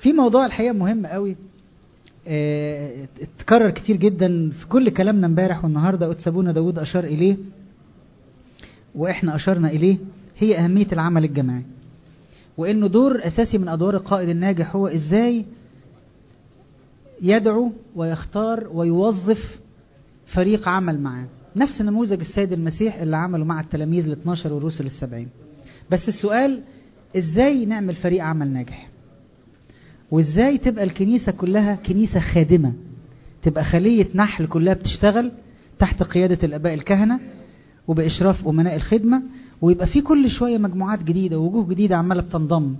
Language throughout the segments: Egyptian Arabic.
في موضوع الحقيقة مهم قوي اه اتكرر كتير جدا في كل كلامنا امبارح والنهاردة قدس ابونا داود اشار اليه واحنا اشرنا اليه هي اهمية العمل الجماعي وانه دور اساسي من ادوار القائد الناجح هو ازاي يدعو ويختار ويوظف فريق عمل معاه نفس نموذج السيد المسيح اللي عمله مع التلاميذ ال 12 والرسل السبعين بس السؤال ازاي نعمل فريق عمل ناجح وازاي تبقى الكنيسة كلها كنيسة خادمة تبقى خلية نحل كلها بتشتغل تحت قيادة الاباء الكهنة وباشراف امناء الخدمة ويبقى في كل شوية مجموعات جديدة ووجوه جديدة عمالة بتنضم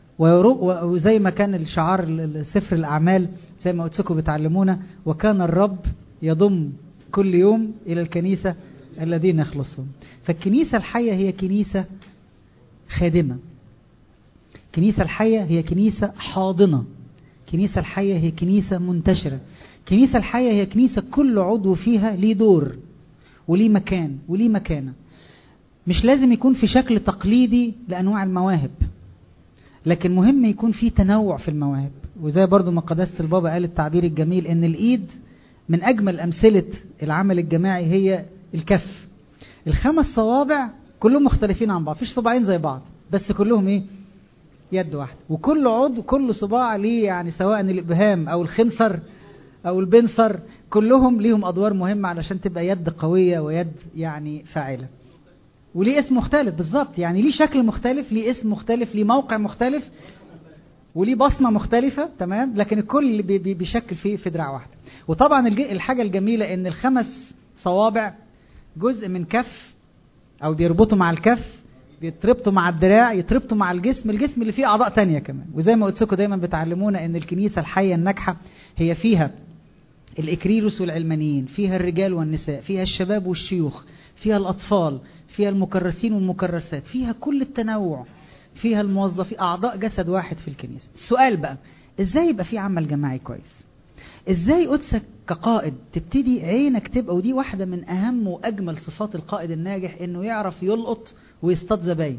وزي ما كان الشعار سفر الأعمال زي ما قلت لكم بتعلمونا وكان الرب يضم كل يوم إلى الكنيسة الذين يخلصون فالكنيسة الحية هي كنيسة خادمة كنيسة الحية هي كنيسة حاضنة كنيسة الحية هي كنيسة منتشرة كنيسة الحية هي كنيسة كل عضو فيها ليه دور وليه مكان وليه مكانة مش لازم يكون في شكل تقليدي لأنواع المواهب لكن مهم يكون في تنوع في المواهب وزي برضو ما قداسة البابا قال التعبير الجميل ان الايد من اجمل امثلة العمل الجماعي هي الكف الخمس صوابع كلهم مختلفين عن بعض فيش صباعين زي بعض بس كلهم ايه يد واحدة وكل عضو كل صباع ليه يعني سواء الابهام او الخنصر او البنصر كلهم ليهم ادوار مهمة علشان تبقى يد قوية ويد يعني فاعلة وليه اسم مختلف بالظبط يعني ليه شكل مختلف ليه اسم مختلف ليه موقع مختلف وليه بصمة مختلفة تمام لكن الكل بي بي بيشكل فيه في دراع واحدة وطبعا الحاجة الجميلة ان الخمس صوابع جزء من كف او بيربطوا مع الكف بيتربطوا مع الدراع يتربطوا مع الجسم الجسم اللي فيه اعضاء تانية كمان وزي ما قلت لكم دايما بتعلمونا ان الكنيسة الحية الناجحة هي فيها الاكريروس والعلمانيين فيها الرجال والنساء فيها الشباب والشيوخ فيها الاطفال فيها المكرسين والمكرسات فيها كل التنوع فيها الموظفين أعضاء جسد واحد في الكنيسة السؤال بقى إزاي يبقى في عمل جماعي كويس إزاي قدسك كقائد تبتدي عينك تبقى ودي واحدة من أهم وأجمل صفات القائد الناجح إنه يعرف يلقط ويصطاد زباين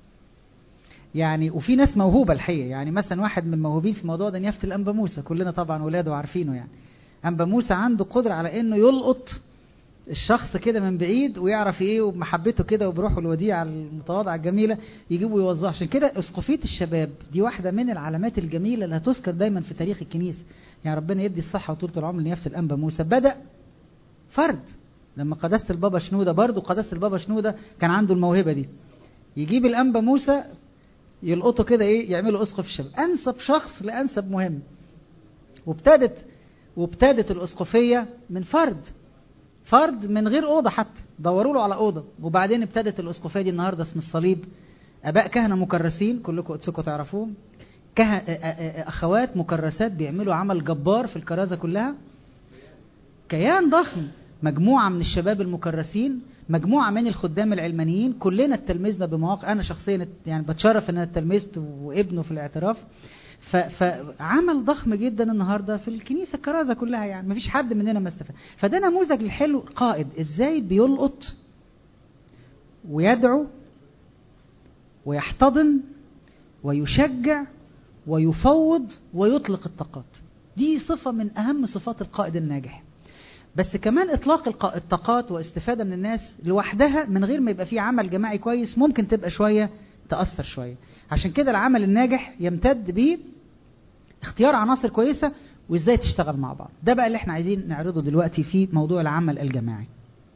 يعني وفي ناس موهوبة الحقيقة يعني مثلا واحد من الموهوبين في الموضوع ده نفس الأنبا موسى كلنا طبعا ولاده عارفينه يعني أنبا موسى عنده قدرة على إنه يلقط الشخص كده من بعيد ويعرف ايه وبمحبته كده وبروحه الوديعه المتواضعه الجميله يجيبه ويوظفه عشان كده اسقفيه الشباب دي واحده من العلامات الجميله اللي هتذكر دايما في تاريخ الكنيسه يعني ربنا يدي الصحه وطولة العمر لنفس الانبا موسى بدا فرد لما قداسه البابا شنوده برضه قداسه البابا شنوده كان عنده الموهبه دي يجيب الانبا موسى يلقطه كده ايه يعملوا اسقف الشباب انسب شخص لانسب مهم وابتدت وابتدت الاسقفيه من فرد فرد من غير أوضة حتى دوروا له على أوضة وبعدين ابتدت الأسقفية دي النهاردة اسم الصليب أباء كهنة مكرسين كلكم قدسكم تعرفوهم كه... أخوات مكرسات بيعملوا عمل جبار في الكرازة كلها كيان ضخم مجموعة من الشباب المكرسين مجموعة من الخدام العلمانيين كلنا اتلمذنا بمواقع أنا شخصيا يعني بتشرف أن أنا اتلمذت وابنه في الاعتراف فعمل ضخم جدا النهاردة في الكنيسة الكرازة كلها يعني مفيش حد مننا ما استفاد فده نموذج الحلو قائد ازاي بيلقط ويدعو ويحتضن ويشجع ويفوض ويطلق الطاقات دي صفة من أهم صفات القائد الناجح بس كمان إطلاق الطاقات واستفادة من الناس لوحدها من غير ما يبقى فيه عمل جماعي كويس ممكن تبقى شوية تأثر شوية عشان كده العمل الناجح يمتد بيه اختيار عناصر كويسة وازاي تشتغل مع بعض ده بقى اللي احنا عايزين نعرضه دلوقتي في موضوع العمل الجماعي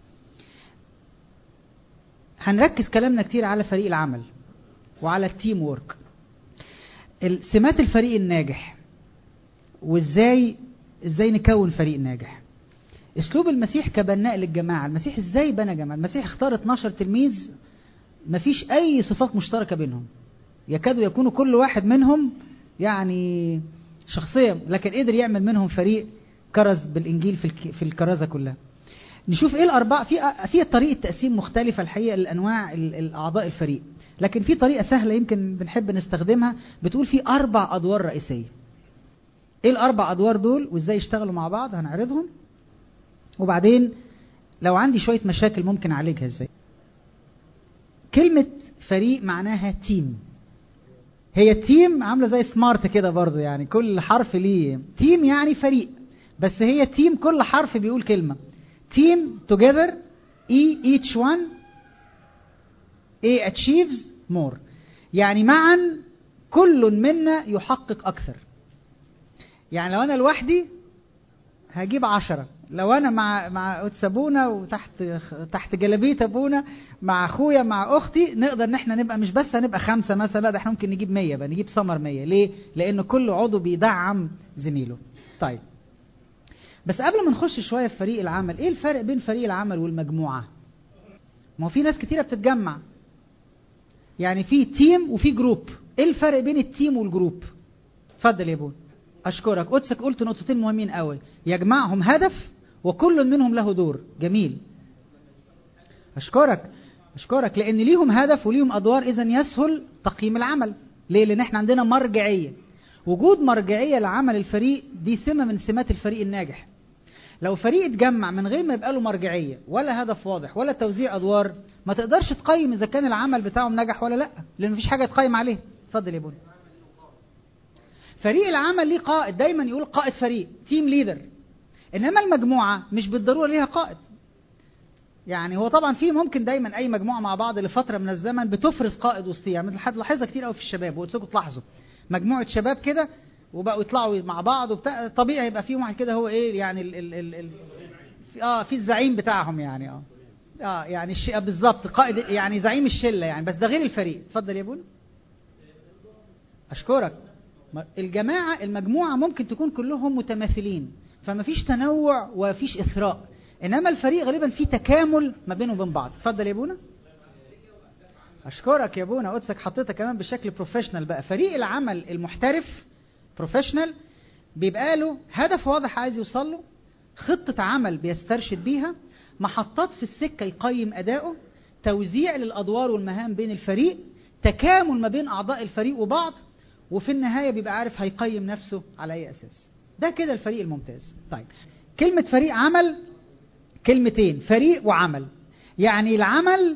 هنركز كلامنا كتير على فريق العمل وعلى التيم وورك سمات الفريق الناجح وازاي ازاي نكون فريق ناجح اسلوب المسيح كبناء للجماعه المسيح ازاي بنى جماعه المسيح اختار 12 تلميذ مفيش اي صفات مشتركه بينهم يكادوا يكونوا كل واحد منهم يعني شخصية لكن قدر يعمل منهم فريق كرز بالإنجيل في في الكرازة كلها نشوف ايه الاربعه في في طريقه تقسيم مختلفه الحقيقه لانواع الاعضاء الفريق لكن في طريقه سهله يمكن بنحب نستخدمها بتقول في اربع ادوار رئيسيه ايه الاربع ادوار دول وازاي يشتغلوا مع بعض هنعرضهم وبعدين لو عندي شويه مشاكل ممكن اعالجها ازاي كلمه فريق معناها تيم هي تيم عامله زي سمارت كده برضو يعني كل حرف ليه تيم يعني فريق بس هي تيم كل حرف بيقول كلمه تيم together E each one A achieves more يعني معا كل منا يحقق أكثر يعني لو أنا لوحدي هجيب عشرة لو أنا مع مع قدس أبونا وتحت تحت جلابية أبونا مع أخويا مع أختي نقدر إن إحنا نبقى مش بس هنبقى خمسة مثلا لا ده إحنا ممكن نجيب مية بقى نجيب سمر مية ليه؟ لأن كل عضو بيدعم زميله طيب بس قبل ما نخش شوية في فريق العمل إيه الفرق بين فريق العمل والمجموعة؟ ما هو في ناس كتيرة بتتجمع يعني في تيم وفي جروب ايه الفرق بين التيم والجروب اتفضل يا بون اشكرك قدسك قلت نقطتين مهمين قوي يجمعهم هدف وكل منهم له دور جميل اشكرك اشكرك لان ليهم هدف وليهم ادوار اذا يسهل تقييم العمل ليه لان احنا عندنا مرجعيه وجود مرجعيه لعمل الفريق دي سمه من سمات الفريق الناجح لو فريق اتجمع من غير ما يبقى له مرجعيه ولا هدف واضح ولا توزيع ادوار ما تقدرش تقيم اذا كان العمل بتاعهم نجح ولا لا لان مفيش حاجه تقيم عليه اتفضل يا بني فريق العمل ليه قائد دايما يقول قائد فريق تيم ليدر انما المجموعه مش بالضروره ليها قائد يعني هو طبعا في ممكن دايما اي مجموعه مع بعض لفتره من الزمن بتفرز قائد وسطيها يعني لحد لاحظها كتير قوي في الشباب وقلت لكم تلاحظوا مجموعه شباب كده وبقوا يطلعوا مع بعض وبتاع طبيعي يبقى فيهم واحد كده هو ايه يعني ال ال ال ال اه في الزعيم بتاعهم يعني اه اه يعني الشيء بالظبط قائد يعني زعيم الشله يعني بس ده غير الفريق اتفضل يا بون اشكرك الجماعه المجموعه ممكن تكون كلهم متماثلين فما فيش تنوع وفيش اثراء انما الفريق غالبا فيه تكامل ما بينه وبين بعض اتفضل يا بونا اشكرك يا بونا قدسك حطيتها كمان بشكل بروفيشنال بقى فريق العمل المحترف بروفيشنال بيبقى له هدف واضح عايز يوصل له خطة عمل بيسترشد بيها محطات في السكة يقيم أداؤه توزيع للأدوار والمهام بين الفريق تكامل ما بين أعضاء الفريق وبعض وفي النهاية بيبقى عارف هيقيم نفسه على أي أساس ده كده الفريق الممتاز طيب كلمة فريق عمل كلمتين فريق وعمل يعني العمل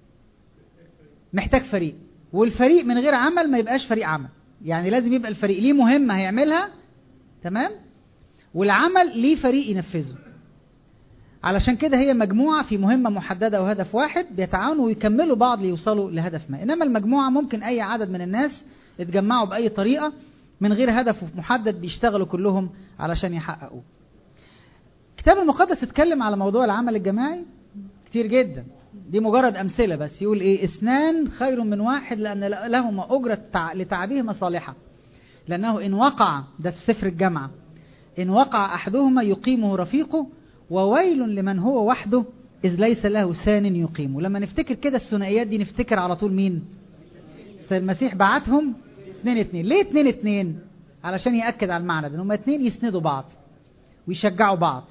محتاج فريق والفريق من غير عمل ما يبقاش فريق عمل يعني لازم يبقى الفريق ليه مهمة هيعملها تمام والعمل ليه فريق ينفذه علشان كده هي مجموعة في مهمة محددة وهدف واحد بيتعاونوا ويكملوا بعض ليوصلوا لهدف ما إنما المجموعة ممكن أي عدد من الناس يتجمعوا بأي طريقة من غير هدف محدد بيشتغلوا كلهم علشان يحققوه الكتاب المقدس اتكلم على موضوع العمل الجماعي كتير جدا دي مجرد أمثلة بس يقول إيه اثنان خير من واحد لأن لهما أجرة لتعبهما صالحة لأنه إن وقع ده في سفر الجامعة إن وقع أحدهما يقيمه رفيقه وويل لمن هو وحده إذ ليس له ثان يقيمه لما نفتكر كده الثنائيات دي نفتكر على طول مين المسيح بعتهم اتنين اتنين ليه اتنين اتنين علشان يأكد على المعنى ده هما اتنين يسندوا بعض ويشجعوا بعض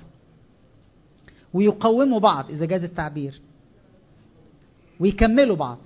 ويقوموا بعض إذا جاز التعبير ويكملوا بعض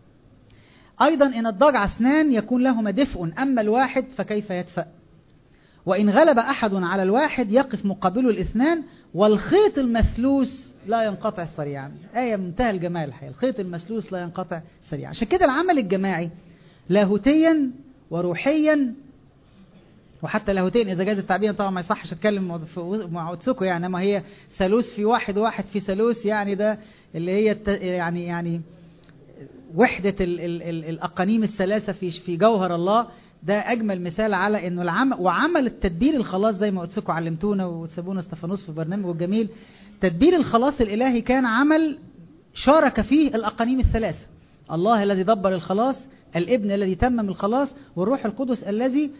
أيضا إن الضجع اثنان يكون لهما دفء أما الواحد فكيف يدفأ وإن غلب أحد على الواحد يقف مقابله الاثنان والخيط المثلوث لا ينقطع سريعا آية منتهى الجمال الحقيقة الخيط المثلوث لا ينقطع سريعا عشان كده العمل الجماعي لاهوتيا وروحيا وحتى لاهوتيا إذا جاز التعبير طبعا ما يصحش أتكلم مع أتسكو يعني ما هي ثالوث في واحد واحد في ثالوث يعني ده اللي هي يعني يعني وحدة ال ال ال الأقانيم الثلاثة في في جوهر الله ده أجمل مثال على إنه العمل وعمل التدبير الخلاص زي ما قلت علمتونا وتسابونا استفانوس في برنامج الجميل تدبير الخلاص الإلهي كان عمل شارك فيه الأقانيم الثلاثة الله الذي دبر الخلاص الابن الذي تمم الخلاص والروح القدس الذي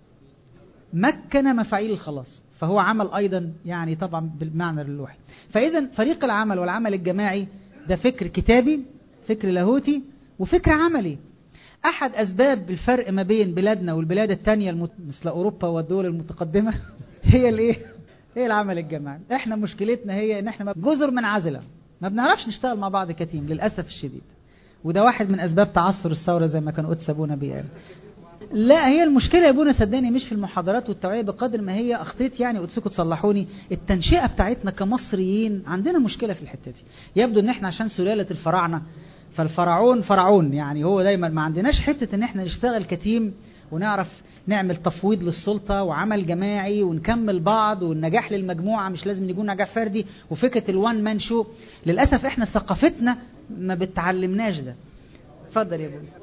مكن مفاعيل الخلاص فهو عمل أيضا يعني طبعا بالمعنى الروحي فإذا فريق العمل والعمل الجماعي ده فكر كتابي فكر لاهوتي وفكر عملي أحد أسباب الفرق ما بين بلادنا والبلاد التانية المت... مثل أوروبا والدول المتقدمة هي الإيه؟ هي العمل الجماعي إحنا مشكلتنا هي إن إحنا جزر منعزلة ما بنعرفش نشتغل مع بعض كتيم للأسف الشديد وده واحد من أسباب تعثر الثورة زي ما كان قدس أبونا بيقال لا هي المشكلة يا ابونا صدقني مش في المحاضرات والتوعية بقدر ما هي أخطيت يعني قدسكم تصلحوني التنشئة بتاعتنا كمصريين عندنا مشكلة في الحتة دي يبدو ان احنا عشان سلالة الفراعنة فالفرعون فرعون يعني هو دايما ما عندناش حتة ان احنا نشتغل كتيم ونعرف نعمل تفويض للسلطة وعمل جماعي ونكمل بعض والنجاح للمجموعة مش لازم يكون نجاح فردي وفكرة الوان مان شو للأسف احنا ثقافتنا ما بتعلمناش ده اتفضل يا ابوي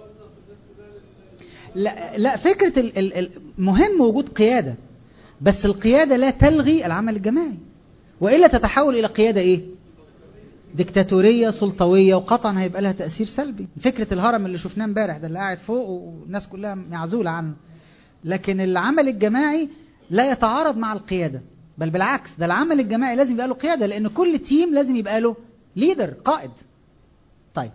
لا لا فكرة ال ال ال مهم وجود قيادة بس القيادة لا تلغي العمل الجماعي وإلا تتحول إلى قيادة إيه ديكتاتورية سلطوية وقطعا هيبقى لها تأثير سلبي فكرة الهرم اللي شفناه امبارح ده اللي قاعد فوق والناس كلها معزولة عنه لكن العمل الجماعي لا يتعارض مع القيادة بل بالعكس ده العمل الجماعي لازم يبقى له قيادة لأن كل تيم لازم يبقى له ليدر قائد طيب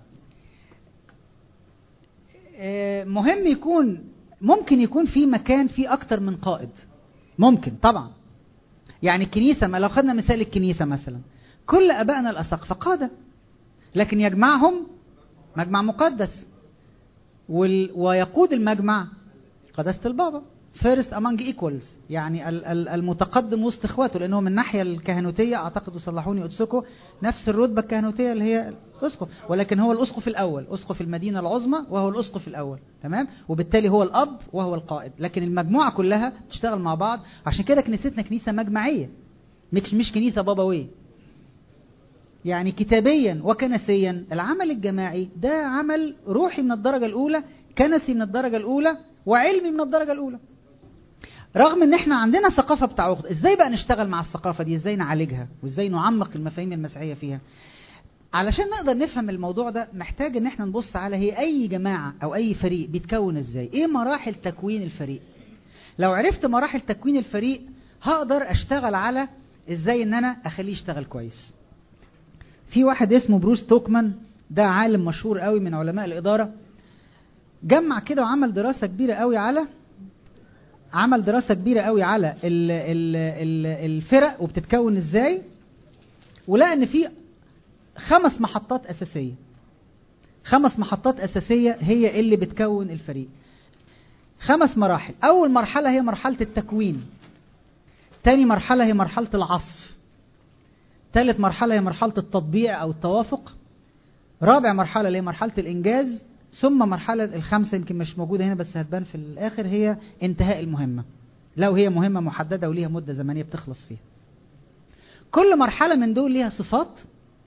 مهم يكون ممكن يكون في مكان فيه أكتر من قائد ممكن طبعا يعني الكنيسة ما لو خدنا مثال الكنيسة مثلا كل أبائنا الأساقفة قادة لكن يجمعهم مجمع مقدس وال... ويقود المجمع قداسة البابا فيرست among equals يعني المتقدم وسط اخواته لانه من الناحيه الكهنوتيه اعتقد وصلحوني قدسكم نفس الرتبه الكهنوتيه اللي هي الاسقف ولكن هو الاسقف الاول اسقف المدينه العظمى وهو الاسقف الاول تمام وبالتالي هو الاب وهو القائد لكن المجموعه كلها بتشتغل مع بعض عشان كده كنيستنا كنيسه مجمعيه مش مش كنيسه بابويه يعني كتابيا وكنسيا العمل الجماعي ده عمل روحي من الدرجه الاولى كنسي من الدرجه الاولى وعلمي من الدرجه الاولى رغم ان احنا عندنا ثقافه بتاع عقد ازاي بقى نشتغل مع الثقافه دي ازاي نعالجها وازاي نعمق المفاهيم المسيحيه فيها علشان نقدر نفهم الموضوع ده محتاج ان احنا نبص على هي اي جماعه او اي فريق بيتكون ازاي ايه مراحل تكوين الفريق لو عرفت مراحل تكوين الفريق هقدر اشتغل على ازاي ان انا اخليه يشتغل كويس في واحد اسمه بروس توكمان ده عالم مشهور قوي من علماء الاداره جمع كده وعمل دراسه كبيره قوي على عمل دراسة كبيرة قوي على ال ال ال الفرق وبتتكون ازاي ولقى ان في خمس محطات اساسية خمس محطات اساسية هي اللي بتكون الفريق خمس مراحل اول مرحلة هي مرحلة التكوين تاني مرحلة هي مرحلة العصف ثالث مرحلة هي مرحلة التطبيع او التوافق رابع مرحلة اللي هي مرحلة الانجاز ثم مرحلة الخامسة يمكن مش موجودة هنا بس هتبان في الآخر هي انتهاء المهمة لو هي مهمة محددة وليها مدة زمنية بتخلص فيها كل مرحلة من دول ليها صفات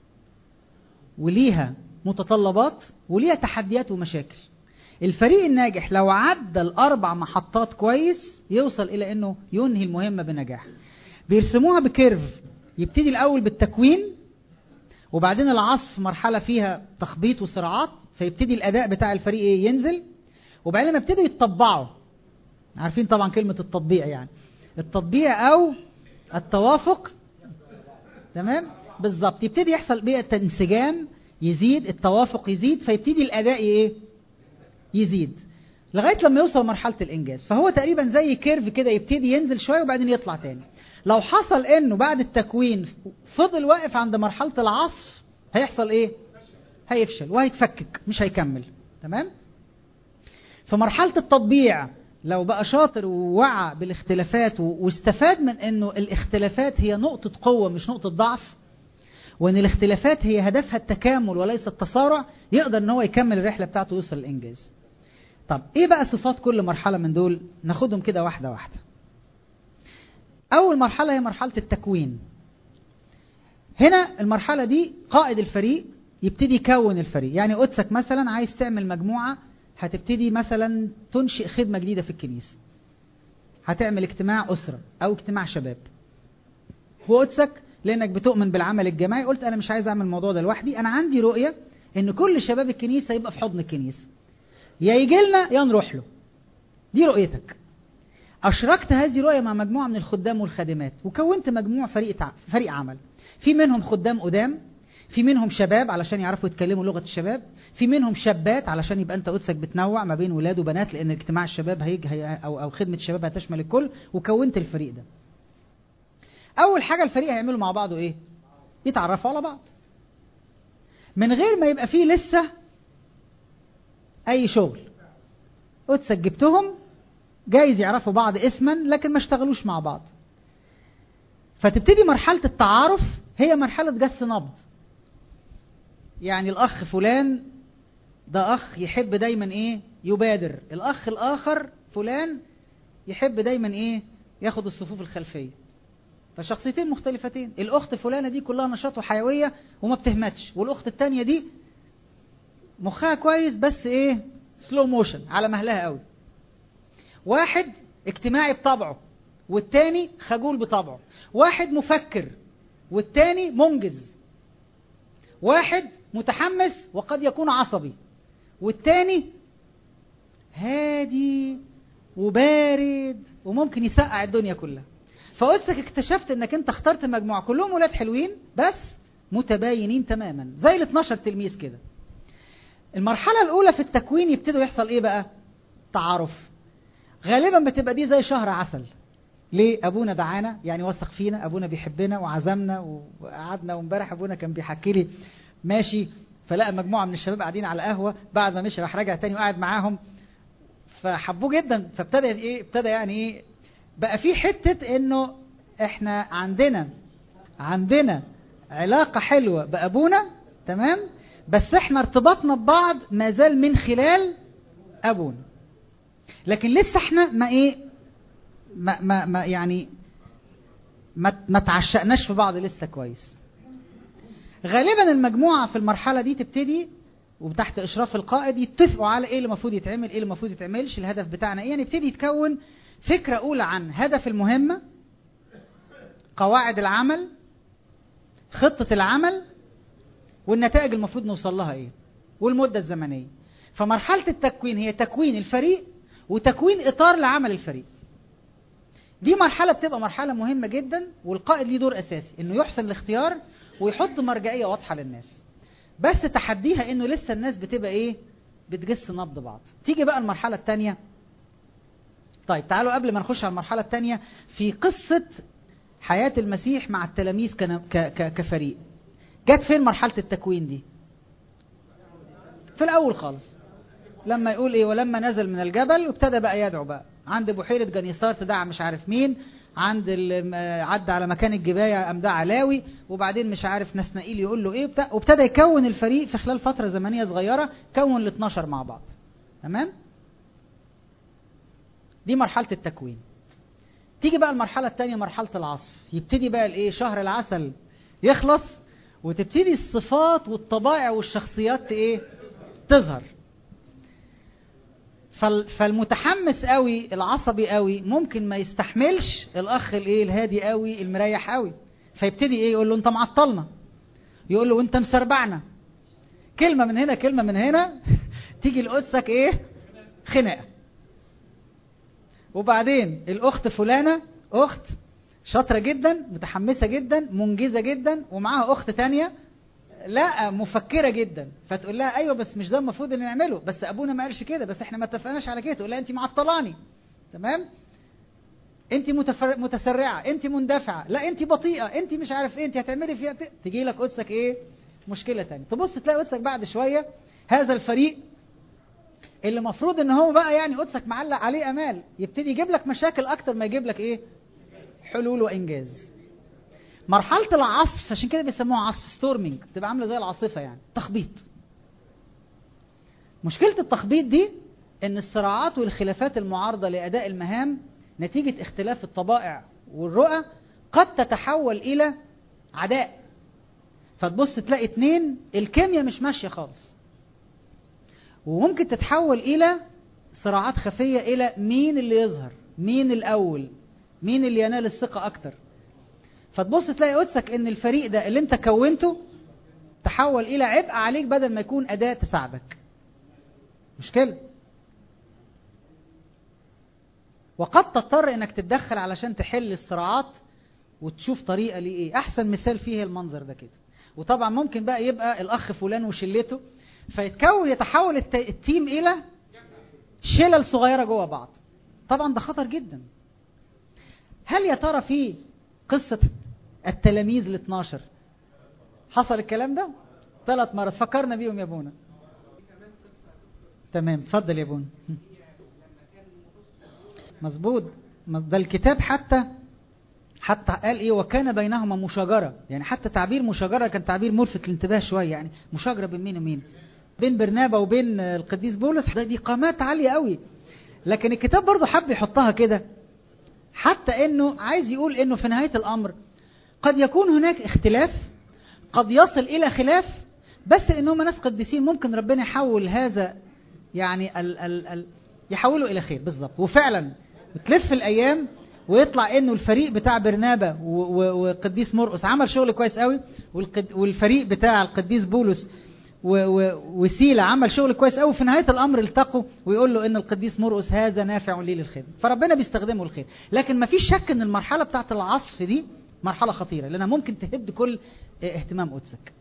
وليها متطلبات وليها تحديات ومشاكل الفريق الناجح لو عدى الأربع محطات كويس يوصل إلى أنه ينهي المهمة بنجاح بيرسموها بكيرف يبتدي الأول بالتكوين وبعدين العصف مرحلة فيها تخبيط وصراعات فيبتدي الاداء بتاع الفريق ايه ينزل وبعدين لما يبتدوا يتطبعوا عارفين طبعا كلمه التطبيع يعني التطبيع او التوافق تمام بالظبط يبتدي يحصل بيئه انسجام يزيد التوافق يزيد فيبتدي الاداء ايه يزيد لغايه لما يوصل مرحله الانجاز فهو تقريبا زي كيرف كده يبتدي ينزل شويه وبعدين يطلع تاني لو حصل انه بعد التكوين فضل واقف عند مرحله العصف هيحصل ايه هيفشل وهيتفكك مش هيكمل تمام في مرحلة التطبيع لو بقى شاطر ووعى بالاختلافات واستفاد من انه الاختلافات هي نقطة قوة مش نقطة ضعف وان الاختلافات هي هدفها التكامل وليس التصارع يقدر ان هو يكمل الرحلة بتاعته ويوصل للانجاز طب ايه بقى صفات كل مرحلة من دول ناخدهم كده واحدة واحدة اول مرحلة هي مرحلة التكوين هنا المرحلة دي قائد الفريق يبتدي يكون الفريق يعني قدسك مثلا عايز تعمل مجموعة هتبتدي مثلا تنشئ خدمة جديدة في الكنيسة هتعمل اجتماع أسرة أو اجتماع شباب وقدسك لأنك بتؤمن بالعمل الجماعي قلت أنا مش عايز أعمل الموضوع ده لوحدي أنا عندي رؤية إن كل شباب الكنيسة يبقى في حضن الكنيسة يا يجي لنا يا نروح له دي رؤيتك أشركت هذه الرؤية مع مجموعة من الخدام والخادمات وكونت مجموع فريق تع... فريق عمل في منهم خدام قدام في منهم شباب علشان يعرفوا يتكلموا لغة الشباب في منهم شابات علشان يبقى انت قدسك بتنوع ما بين ولاد وبنات لان اجتماع الشباب هيجي هي او او خدمة الشباب هتشمل الكل وكونت الفريق ده اول حاجة الفريق هيعملوا مع بعضه ايه يتعرفوا على بعض من غير ما يبقى فيه لسه اي شغل قدسك جبتهم جايز يعرفوا بعض اسما لكن ما اشتغلوش مع بعض فتبتدي مرحلة التعارف هي مرحلة جس نبض يعني الأخ فلان ده اخ يحب دايما ايه يبادر الاخ الاخر فلان يحب دايما ايه ياخد الصفوف الخلفيه فشخصيتين مختلفتين الاخت فلانه دي كلها نشاط وحيويه وما بتهمتش والاخت التانية دي مخها كويس بس ايه سلو موشن على مهلها قوي واحد اجتماعي بطبعه والتاني خجول بطبعه واحد مفكر والتاني منجز واحد متحمس وقد يكون عصبي والتاني هادي وبارد وممكن يسقع الدنيا كلها فقلتك اكتشفت انك انت اخترت مجموعة كلهم ولاد حلوين بس متباينين تماما زي ال 12 تلميذ كده المرحلة الأولى في التكوين يبتدوا يحصل إيه بقى؟ تعارف غالبا بتبقى دي زي شهر عسل ليه أبونا دعانا يعني وثق فينا أبونا بيحبنا وعزمنا وقعدنا وامبارح أبونا كان بيحكي لي ماشي فلقى مجموعة من الشباب قاعدين على قهوة بعد ما مشي راح راجع تاني وقعد معاهم فحبوه جدا فابتدى ايه ابتدى يعني ايه بقى في حتة انه احنا عندنا عندنا علاقة حلوة بأبونا تمام بس احنا ارتباطنا ببعض ما زال من خلال ابونا لكن لسه احنا ما ايه ما, ما, ما يعني ما, ما تعشقناش في بعض لسه كويس غالبا المجموعة في المرحلة دي تبتدي وتحت اشراف القائد يتفقوا على ايه اللي المفروض يتعمل ايه اللي المفروض يتعملش الهدف بتاعنا ايه يعني يبتدي يتكون فكرة اولى عن هدف المهمة قواعد العمل خطة العمل والنتائج المفروض نوصل لها ايه والمدة الزمنية فمرحلة التكوين هي تكوين الفريق وتكوين اطار لعمل الفريق دي مرحلة بتبقى مرحلة مهمة جدا والقائد ليه دور اساسي انه يحسن الاختيار ويحط مرجعية واضحة للناس بس تحديها انه لسه الناس بتبقى ايه بتجس نبض بعض تيجي بقى المرحلة التانية طيب تعالوا قبل ما نخش على المرحلة التانية في قصة حياة المسيح مع التلاميذ كفريق جت فين مرحلة التكوين دي في الأول خالص لما يقول إيه ولما نزل من الجبل وابتدى بقى يدعو بقى عند بحيرة جنيسار تدعى مش عارف مين عند عدى على مكان الجباية قام دعا لاوي وبعدين مش عارف نسنائيل يقول له ايه وبتاع وابتدى يكون الفريق في خلال فترة زمنية صغيرة كون ال 12 مع بعض تمام دي مرحلة التكوين تيجي بقى المرحلة الثانية مرحلة العصف يبتدي بقى الايه شهر العسل يخلص وتبتدي الصفات والطبائع والشخصيات ايه تظهر فالمتحمس قوي العصبي قوي ممكن ما يستحملش الاخ الايه الهادي قوي المريح قوي فيبتدي ايه يقول له انت معطلنا يقول له انت مسربعنا كلمة من هنا كلمة من هنا تيجي لقدسك ايه خناقة وبعدين الاخت فلانة اخت شاطرة جدا متحمسة جدا منجزة جدا ومعاها اخت تانية لا مفكرة جدا فتقول لها ايوه بس مش ده المفروض اللي نعمله بس ابونا ما قالش كده بس احنا ما اتفقناش على كده تقول لها انت معطلاني تمام انت متفر... متسرعة انت مندفعة لا انت بطيئة انت مش عارف ايه انت هتعملي فيها بت... تجي لك قدسك ايه مشكلة تانية تبص تلاقي قدسك بعد شوية هذا الفريق اللي المفروض ان هو بقى يعني قدسك معلق عليه امال يبتدي يجيب لك مشاكل اكتر ما يجيب لك ايه حلول وانجاز مرحلة العصف عشان كده بيسموها عصف ستورمينج بتبقى عاملة زي العاصفة يعني تخبيط مشكلة التخبيط دي ان الصراعات والخلافات المعارضة لأداء المهام نتيجة اختلاف الطبائع والرؤى قد تتحول إلى عداء فتبص تلاقي اتنين الكيمياء مش ماشية خالص وممكن تتحول إلى صراعات خفية إلى مين اللي يظهر مين الأول مين اللي ينال الثقة أكتر فتبص تلاقي قدسك ان الفريق ده اللي انت كونته تحول الى عبء عليك بدل ما يكون اداة تساعدك مشكلة وقد تضطر انك تتدخل علشان تحل الصراعات وتشوف طريقة ليه ايه احسن مثال فيه المنظر ده كده وطبعا ممكن بقى يبقى الاخ فلان وشلته فيتكون يتحول التيم الى شلل صغيرة جوه بعض طبعا ده خطر جدا هل يا ترى في قصة التلاميذ ال 12 حصل الكلام ده ثلاث مرات فكرنا بيهم يا ابونا تمام اتفضل يا ابونا مظبوط ده الكتاب حتى حتى قال ايه وكان بينهما مشاجره يعني حتى تعبير مشاجره كان تعبير ملفت للانتباه شويه يعني مشاجره بين مين ومين بين برنابا وبين القديس بولس دي قامات عاليه قوي لكن الكتاب برضه حب يحطها كده حتى انه عايز يقول انه في نهايه الامر قد يكون هناك اختلاف قد يصل الى خلاف بس انهم ناس قديسين ممكن ربنا يحول هذا يعني ال ال ال يحوله الى خير بالظبط وفعلا بتلف الايام ويطلع انه الفريق بتاع برنابا وقديس مرقس عمل شغل كويس قوي والفريق بتاع القديس بولس وسيلة عمل شغل كويس قوي في نهاية الأمر التقوا ويقول له إن القديس مرقس هذا نافع لي للخير فربنا بيستخدمه الخير لكن ما فيش شك إن المرحلة بتاعت العصف دي مرحلة خطيرة لأنها ممكن تهد كل اهتمام قدسك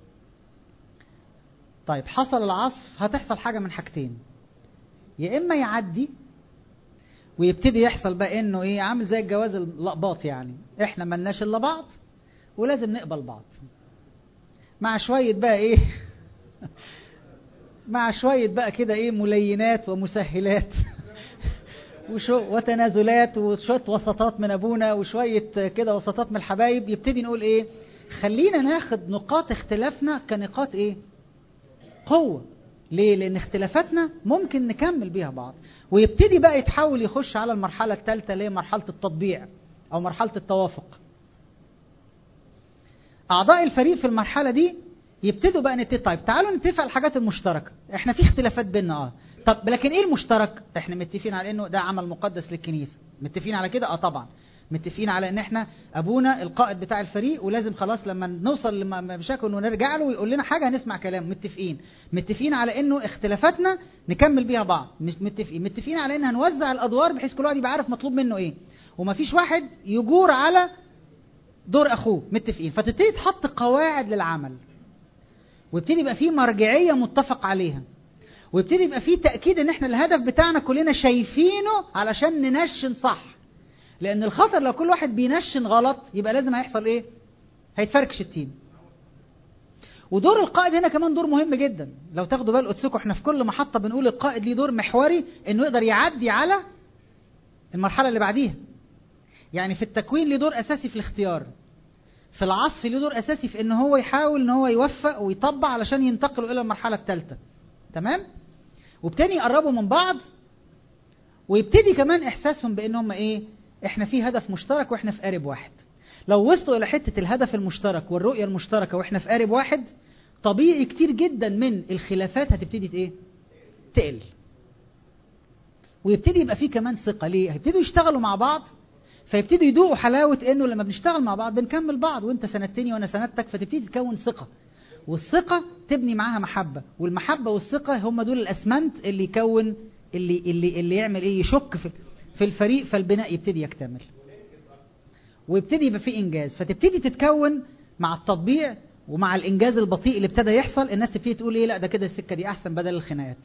طيب حصل العصف هتحصل حاجة من حاجتين يا إما يعدي ويبتدي يحصل بقى إنه إيه عامل زي الجواز اللقباط يعني إحنا ملناش إلا بعض ولازم نقبل بعض مع شوية بقى إيه مع شوية بقى كده إيه ملينات ومسهلات وشو وتنازلات وشوية وسطات من أبونا وشوية كده وسطات من الحبايب يبتدي نقول إيه خلينا ناخد نقاط اختلافنا كنقاط إيه قوة ليه؟ لأن اختلافاتنا ممكن نكمل بيها بعض ويبتدي بقى يتحول يخش على المرحلة الثالثة اللي هي مرحلة التطبيع أو مرحلة التوافق أعضاء الفريق في المرحلة دي يبتدوا بقى نتفق طيب تعالوا نتفق على الحاجات المشتركة احنا في اختلافات بيننا اه طب لكن ايه المشترك احنا متفقين على انه ده عمل مقدس للكنيسة متفقين على كده اه طبعا متفقين على ان احنا ابونا القائد بتاع الفريق ولازم خلاص لما نوصل لمشاكل ونرجع له ويقول لنا حاجه هنسمع كلامه متفقين متفقين على انه اختلافاتنا نكمل بيها بعض مش متفقين متفقين على ان هنوزع الادوار بحيث كل واحد يبقى عارف مطلوب منه ايه ومفيش واحد يجور على دور اخوه متفقين فتبتدي تحط قواعد للعمل ويبتدي يبقى في مرجعيه متفق عليها ويبتدي يبقى في تاكيد ان احنا الهدف بتاعنا كلنا شايفينه علشان ننشن صح لان الخطر لو كل واحد بينشن غلط يبقى لازم هيحصل ايه هيتفركش التيم ودور القائد هنا كمان دور مهم جدا لو تاخدوا بال قدسكم احنا في كل محطه بنقول القائد ليه دور محوري انه يقدر يعدي على المرحله اللي بعديها يعني في التكوين ليه دور اساسي في الاختيار في العصف ليه دور اساسي في ان هو يحاول ان هو يوفق ويطبع علشان ينتقلوا الى المرحله الثالثه تمام وبتاني يقربوا من بعض ويبتدي كمان احساسهم بان هم ايه احنا في هدف مشترك واحنا في قارب واحد لو وصلوا الى حته الهدف المشترك والرؤيه المشتركه واحنا في قارب واحد طبيعي كتير جدا من الخلافات هتبتدي ايه تقل ويبتدي يبقى فيه كمان ثقه ليه هيبتدوا يشتغلوا مع بعض فيبتدوا يدوقوا حلاوه انه لما بنشتغل مع بعض بنكمل بعض وانت سندتني وانا سندتك فتبتدي تكون ثقه والثقه تبني معاها محبه والمحبه والثقه هم دول الاسمنت اللي يكون اللي اللي اللي يعمل ايه يشك في في الفريق فالبناء يبتدي يكتمل ويبتدي يبقى في انجاز فتبتدي تتكون مع التطبيع ومع الانجاز البطيء اللي ابتدى يحصل الناس تبتدي تقول ايه لا ده كده السكه دي احسن بدل الخناقات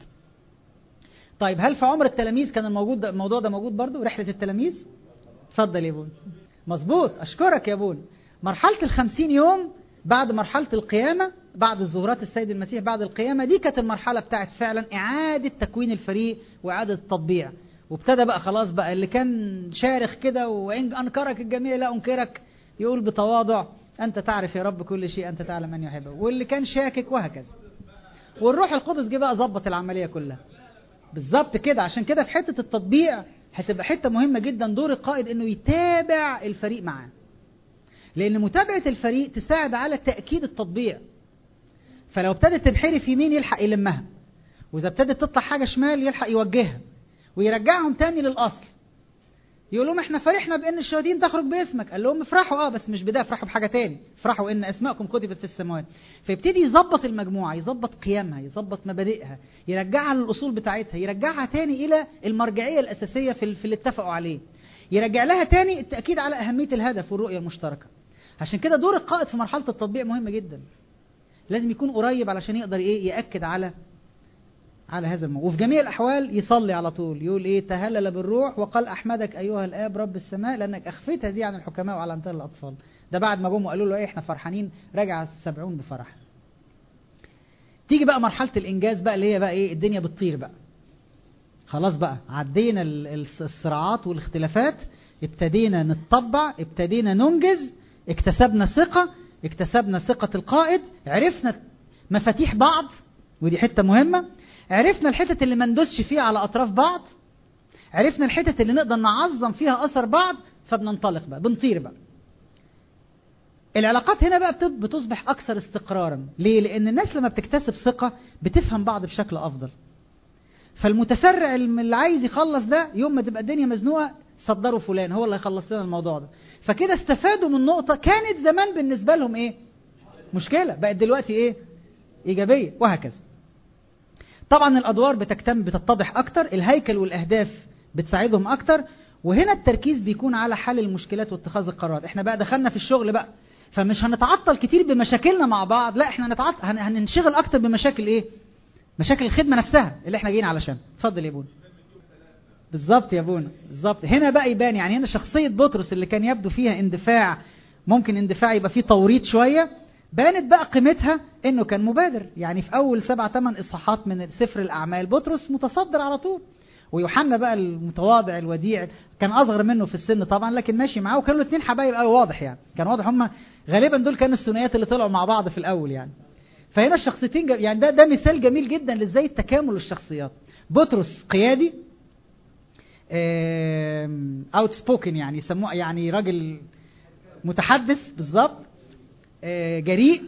طيب هل في عمر التلاميذ كان الموجود ده الموضوع ده موجود برضو رحله التلاميذ اتفضل يا بون مظبوط اشكرك يا بون مرحله الخمسين يوم بعد مرحله القيامه بعد ظهورات السيد المسيح بعد القيامه دي كانت المرحله بتاعت فعلا اعاده تكوين الفريق واعاده التطبيع وابتدى بقى خلاص بقى اللي كان شارخ كده وإن أنكرك الجميع لا أنكرك يقول بتواضع أنت تعرف يا رب كل شيء أنت تعلم من يحبه واللي كان شاكك وهكذا والروح القدس جه بقى ظبط العملية كلها بالظبط كده عشان كده في حتة التطبيع هتبقى حتة مهمة جدا دور القائد انه يتابع الفريق معاه لان متابعة الفريق تساعد على تأكيد التطبيع فلو ابتدت تنحرف يمين يلحق يلمها واذا ابتدت تطلع حاجة شمال يلحق يوجهها ويرجعهم تاني للاصل يقول لهم احنا فرحنا بان الشهادين تخرج باسمك قال لهم افرحوا اه بس مش بده افرحوا بحاجه تاني افرحوا ان اسماءكم كتبت في السماوات فيبتدي يظبط المجموعه يظبط قيمها يظبط مبادئها يرجعها للاصول بتاعتها يرجعها تاني الى المرجعيه الاساسيه في, في اللي اتفقوا عليه يرجع لها تاني التاكيد على اهميه الهدف والرؤيه المشتركه عشان كده دور القائد في مرحله التطبيع مهم جدا لازم يكون قريب علشان يقدر ايه ياكد على على هذا الموضوع وفي جميع الأحوال يصلي على طول يقول إيه تهلل بالروح وقال أحمدك أيها الآب رب السماء لأنك أخفيت هذه عن الحكماء وعلى أمثال الأطفال ده بعد ما جم وقالوا له إيه إحنا فرحانين رجع السبعون بفرح تيجي بقى مرحلة الإنجاز بقى اللي هي بقى إيه الدنيا بتطير بقى خلاص بقى عدينا الصراعات والاختلافات ابتدينا نتطبع ابتدينا ننجز اكتسبنا ثقة اكتسبنا ثقة القائد عرفنا مفاتيح بعض ودي حتة مهمة عرفنا الحتة اللي ما ندوسش فيها على أطراف بعض عرفنا الحتة اللي نقدر نعظم فيها أثر بعض فبننطلق بقى بنطير بقى العلاقات هنا بقى بتصبح أكثر استقرارا ليه؟ لأن الناس لما بتكتسب ثقة بتفهم بعض بشكل أفضل فالمتسرع اللي عايز يخلص ده يوم ما تبقى الدنيا مزنوقة صدروا فلان هو اللي هيخلص لنا الموضوع ده فكده استفادوا من نقطة كانت زمان بالنسبة لهم ايه مشكلة بقت دلوقتي ايه ايجابية وهكذا طبعا الادوار بتكتم بتتضح اكتر الهيكل والاهداف بتساعدهم اكتر وهنا التركيز بيكون على حل المشكلات واتخاذ القرارات احنا بقى دخلنا في الشغل بقى فمش هنتعطل كتير بمشاكلنا مع بعض لا احنا هنتعطل هننشغل اكتر بمشاكل ايه مشاكل الخدمة نفسها اللي احنا جايين علشان اتفضل يا بونا بالظبط يا بونا بالظبط هنا بقى يبان يعني هنا شخصية بطرس اللي كان يبدو فيها اندفاع ممكن اندفاع يبقى فيه توريط شوية بانت بقى قيمتها انه كان مبادر يعني في اول سبع ثمان اصحاحات من سفر الاعمال بطرس متصدر على طول ويوحنا بقى المتواضع الوديع كان اصغر منه في السن طبعا لكن ماشي معاه وكانوا الاثنين حبايب قوي واضح يعني كان واضح هم غالبا دول كانوا الثنائيات اللي طلعوا مع بعض في الاول يعني فهنا الشخصيتين يعني ده ده مثال جميل جدا لازاي التكامل الشخصيات بطرس قيادي اوت سبوكن يعني يسموه يعني راجل متحدث بالظبط جريء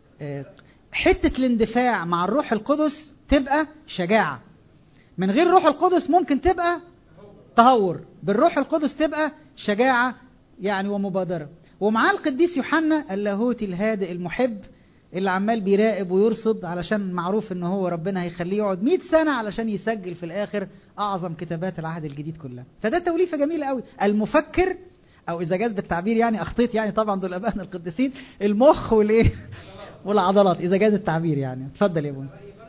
حته الاندفاع مع الروح القدس تبقى شجاعه من غير روح القدس ممكن تبقى تهور بالروح القدس تبقى شجاعه يعني ومبادره ومعاه القديس يوحنا اللاهوتي الهادئ المحب اللي عمال بيراقب ويرصد علشان معروف ان هو ربنا هيخليه يقعد 100 سنة علشان يسجل في الاخر اعظم كتابات العهد الجديد كلها فده توليفة جميلة قوي المفكر او اذا جاز بالتعبير يعني اخطيت يعني طبعا دول ابائنا القديسين المخ والايه والعضلات اذا جاز التعبير يعني اتفضل يا بونا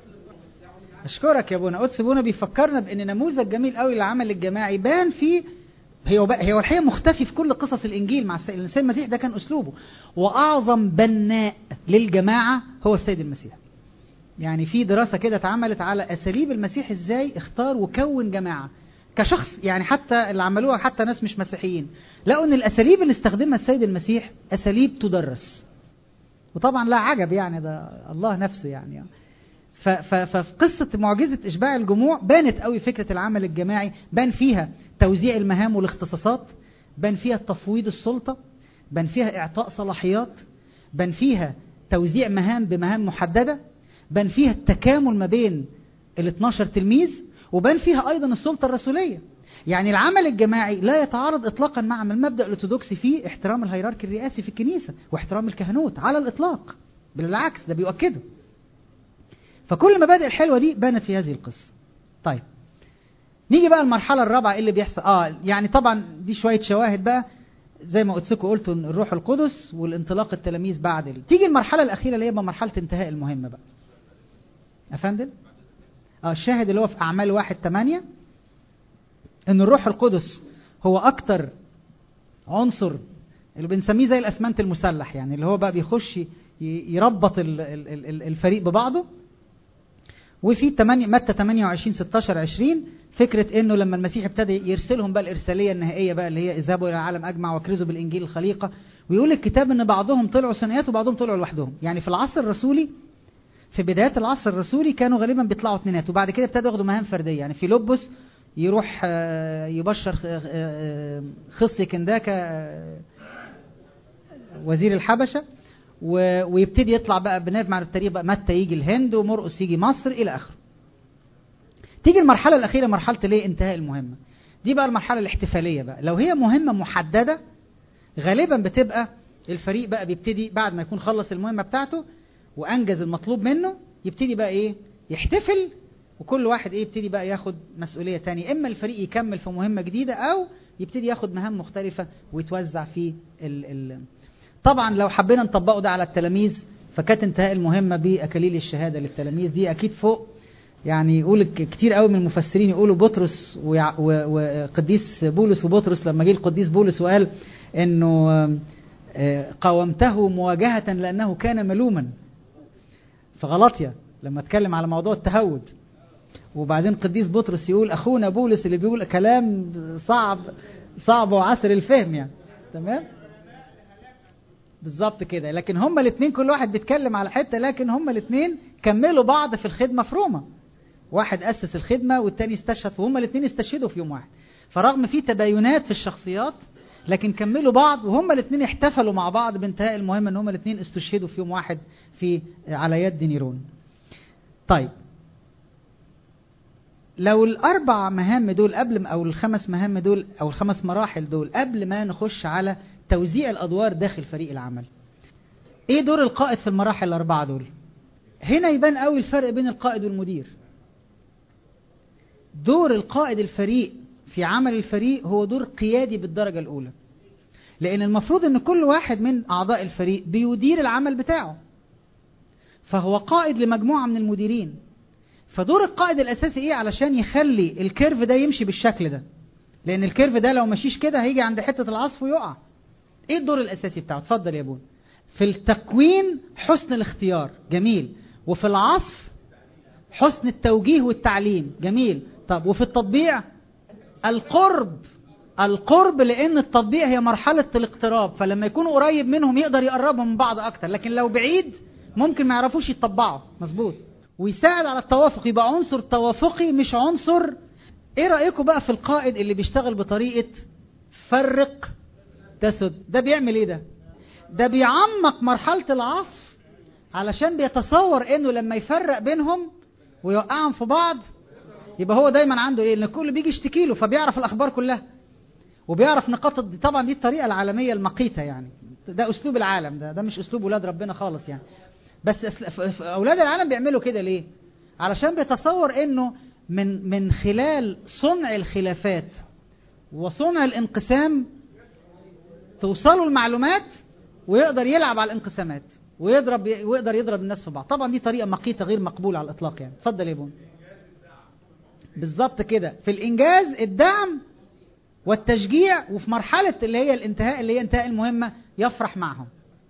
اشكرك يا بونا قدس بونا بيفكرنا بان نموذج جميل قوي للعمل الجماعي بان فيه هي هي الحقيقه مختفي في كل قصص الانجيل مع السيد المسيح ده كان اسلوبه واعظم بناء للجماعه هو السيد المسيح يعني في دراسه كده اتعملت على اساليب المسيح ازاي اختار وكون جماعه كشخص يعني حتى اللي عملوها حتى ناس مش مسيحيين لقوا ان الاساليب اللي استخدمها السيد المسيح اساليب تدرس وطبعا لا عجب يعني ده الله نفسه يعني ففي قصة معجزة إشباع الجموع بانت قوي فكرة العمل الجماعي بان فيها توزيع المهام والاختصاصات بان فيها تفويض السلطة بان فيها إعطاء صلاحيات بان فيها توزيع مهام بمهام محددة بان فيها التكامل ما بين ال 12 تلميذ وبان فيها أيضا السلطة الرسولية يعني العمل الجماعي لا يتعارض إطلاقا مع المبدأ الأرثوذكسي فيه احترام الهيراركي الرئاسي في الكنيسة واحترام الكهنوت على الإطلاق بالعكس ده بيؤكده فكل المبادئ الحلوة دي بانت في هذه القصة طيب نيجي بقى المرحلة الرابعة اللي بيحصل اه يعني طبعا دي شوية شواهد بقى زي ما قلت لكم قلتوا الروح القدس والانطلاق التلاميذ بعد ال... تيجي المرحلة الأخيرة اللي هي مرحلة انتهاء المهمة بقى أفندم اه الشاهد اللي هو في أعمال واحد تمانية إن الروح القدس هو أكتر عنصر اللي بنسميه زي الأسمنت المسلح يعني اللي هو بقى بيخش يربط الفريق ببعضه وفي 8 متى 28 16 20 فكرة انه لما المسيح ابتدى يرسلهم بقى الارسالية النهائية بقى اللي هي اذهبوا الى العالم اجمع واكرزوا بالانجيل الخليقة ويقول الكتاب ان بعضهم طلعوا ثنائيات وبعضهم طلعوا لوحدهم يعني في العصر الرسولي في بداية العصر الرسولي كانوا غالبا بيطلعوا اثنينات وبعد كده ابتدوا ياخدوا مهام فردية يعني في لوبس يروح يبشر خصي كنداكا وزير الحبشة ويبتدي يطلع بقى بنرجع التاريخ بقى متى يجي الهند ومرقس يجي مصر الى اخره تيجي المرحله الاخيره مرحله الايه انتهاء المهمه دي بقى المرحله الاحتفاليه بقى لو هي مهمه محدده غالبا بتبقى الفريق بقى بيبتدي بعد ما يكون خلص المهمه بتاعته وانجز المطلوب منه يبتدي بقى ايه يحتفل وكل واحد ايه يبتدي بقى ياخد مسؤوليه تانية اما الفريق يكمل في مهمه جديده او يبتدي ياخد مهام مختلفه ويتوزع في ال ال طبعا لو حبينا نطبقه ده على التلاميذ فكانت انتهاء المهمة بأكاليل الشهادة للتلاميذ دي أكيد فوق يعني يقول كتير قوي من المفسرين يقولوا بطرس وقديس بولس وبطرس لما جه القديس بولس وقال انه قاومته مواجهة لأنه كان ملوما في غلطية لما اتكلم على موضوع التهود وبعدين قديس بطرس يقول أخونا بولس اللي بيقول كلام صعب صعب وعسر الفهم يعني تمام بالظبط كده لكن هما الاثنين كل واحد بيتكلم على حته لكن هما الاثنين كملوا بعض في الخدمة في روما واحد أسس الخدمة والتاني استشهد وهما الاثنين استشهدوا في يوم واحد فرغم في تباينات في الشخصيات لكن كملوا بعض وهما الاثنين احتفلوا مع بعض بانتهاء المهمة ان هما الاثنين استشهدوا في يوم واحد في على يد نيرون طيب لو الأربع مهام دول قبل أو الخمس مهام دول أو الخمس مراحل دول قبل ما نخش على توزيع الأدوار داخل فريق العمل إيه دور القائد في المراحل الأربعة دول هنا يبان قوي الفرق بين القائد والمدير دور القائد الفريق في عمل الفريق هو دور قيادي بالدرجة الأولى لأن المفروض أن كل واحد من أعضاء الفريق بيدير العمل بتاعه فهو قائد لمجموعة من المديرين فدور القائد الأساسي إيه علشان يخلي الكيرف ده يمشي بالشكل ده لأن الكيرف ده لو مشيش كده هيجي عند حتة العصف ويقع إيه الدور الأساسي بتاعه اتفضل يا بون في التكوين حسن الاختيار جميل وفي العصف حسن التوجيه والتعليم جميل طب وفي التطبيع القرب القرب لان التطبيع هي مرحلة الاقتراب فلما يكونوا قريب منهم يقدر يقربهم من بعض اكتر لكن لو بعيد ممكن ما يعرفوش يطبعوا مظبوط ويساعد على التوافق يبقى عنصر توافقي مش عنصر ايه رأيكم بقى في القائد اللي بيشتغل بطريقة فرق تسد ده بيعمل ايه ده ده بيعمق مرحلة العصف علشان بيتصور انه لما يفرق بينهم ويوقعهم في بعض يبقى هو دايما عنده ايه ان الكل بيجي يشتكي له فبيعرف الاخبار كلها وبيعرف نقاط طبعا دي الطريقه العالميه المقيته يعني ده اسلوب العالم ده ده مش اسلوب ولاد ربنا خالص يعني بس اولاد العالم بيعملوا كده ليه علشان بيتصور انه من من خلال صنع الخلافات وصنع الانقسام توصلوا المعلومات ويقدر يلعب على الانقسامات ويضرب ويقدر يضرب الناس في بعض طبعا دي طريقه مقيته غير مقبوله على الاطلاق يعني اتفضل يا بون بالظبط كده في الانجاز الدعم والتشجيع وفي مرحله اللي هي الانتهاء اللي هي انتهاء المهمه يفرح معهم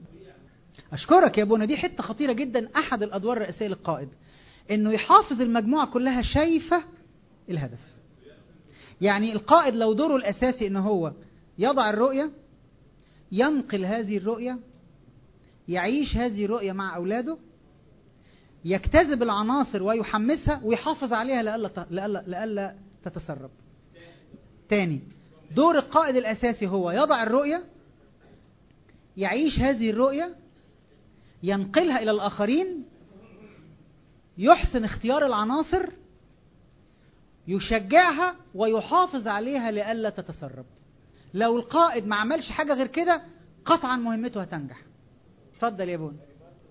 اشكرك يا بونا دي حته خطيره جدا احد الادوار الرئيسيه للقائد انه يحافظ المجموعه كلها شايفه الهدف يعني القائد لو دوره الاساسي ان هو يضع الرؤيه ينقل هذه الرؤيه يعيش هذه الرؤيه مع اولاده يجتذب العناصر ويحمسها ويحافظ عليها لألا, لألا, لألا تتسرب تاني دور القائد الأساسي هو يضع الرؤية يعيش هذه الرؤية ينقلها إلى الآخرين يحسن اختيار العناصر يشجعها ويحافظ عليها لألا تتسرب لو القائد ما عملش حاجة غير كده قطعا مهمته هتنجح اتفضل يا بون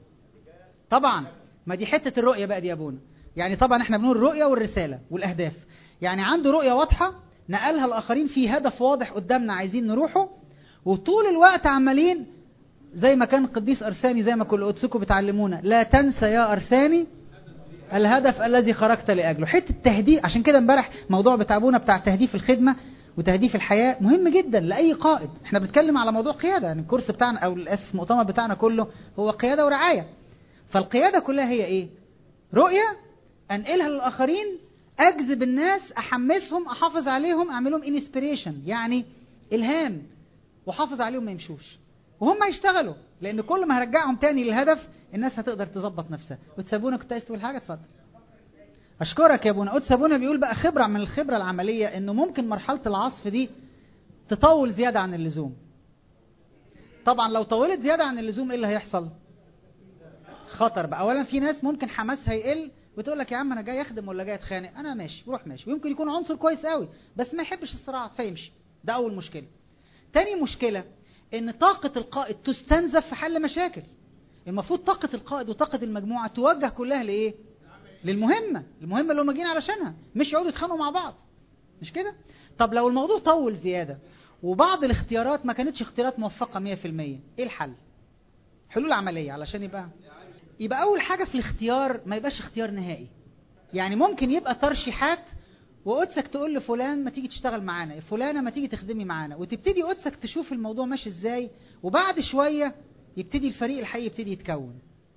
طبعا ما دي حتة الرؤية بقى دي يا ابونا يعني طبعا احنا بنقول الرؤية والرسالة والأهداف يعني عنده رؤية واضحة نقلها الآخرين في هدف واضح قدامنا عايزين نروحه وطول الوقت عمالين زي ما كان القديس أرساني زي ما كل قدسكم بتعلمونا لا تنسى يا أرساني الهدف الذي خرجت لأجله حتة تهديف عشان كده امبارح موضوع بتاع ابونا بتاع تهديف الخدمة وتهديف الحياة مهم جدا لأي قائد احنا بنتكلم على موضوع قيادة يعني الكورس بتاعنا أو للأسف المؤتمر بتاعنا كله هو قيادة ورعاية فالقيادة كلها هي ايه رؤية انقلها للآخرين اجذب الناس احمسهم احافظ عليهم اعملهم انسبيريشن يعني الهام واحافظ عليهم ما يمشوش وهم هيشتغلوا لان كل ما هرجعهم تاني للهدف الناس هتقدر تظبط نفسها وتسابونا كنت عايز تقول حاجه اتفضل اشكرك يا ابونا قدس ابونا بيقول بقى خبره من الخبره العمليه انه ممكن مرحله العصف دي تطول زياده عن اللزوم طبعا لو طولت زياده عن اللزوم ايه اللي هيحصل خطر بقى اولا في ناس ممكن حماسها يقل وتقول لك يا عم انا جاي اخدم ولا جاي اتخانق انا ماشي روح ماشي ويمكن يكون عنصر كويس قوي بس ما يحبش الصراعات فيمشي ده اول مشكله تاني مشكله ان طاقه القائد تستنزف في حل مشاكل المفروض طاقه القائد وطاقه المجموعه توجه كلها لايه للمهمه المهمه اللي هم جايين علشانها مش يقعدوا يتخانقوا مع بعض مش كده طب لو الموضوع طول زياده وبعض الاختيارات ما كانتش اختيارات موفقه 100% ايه الحل حلول عمليه علشان يبقى يبقى اول حاجه في الاختيار ما يبقاش اختيار نهائي يعني ممكن يبقى ترشيحات وقدسك تقول لفلان ما تيجي تشتغل معانا فلانه ما تيجي تخدمي معانا وتبتدي قدسك تشوف الموضوع ماشي ازاي وبعد شويه يبتدي الفريق الحقيقي يبتدي يتكون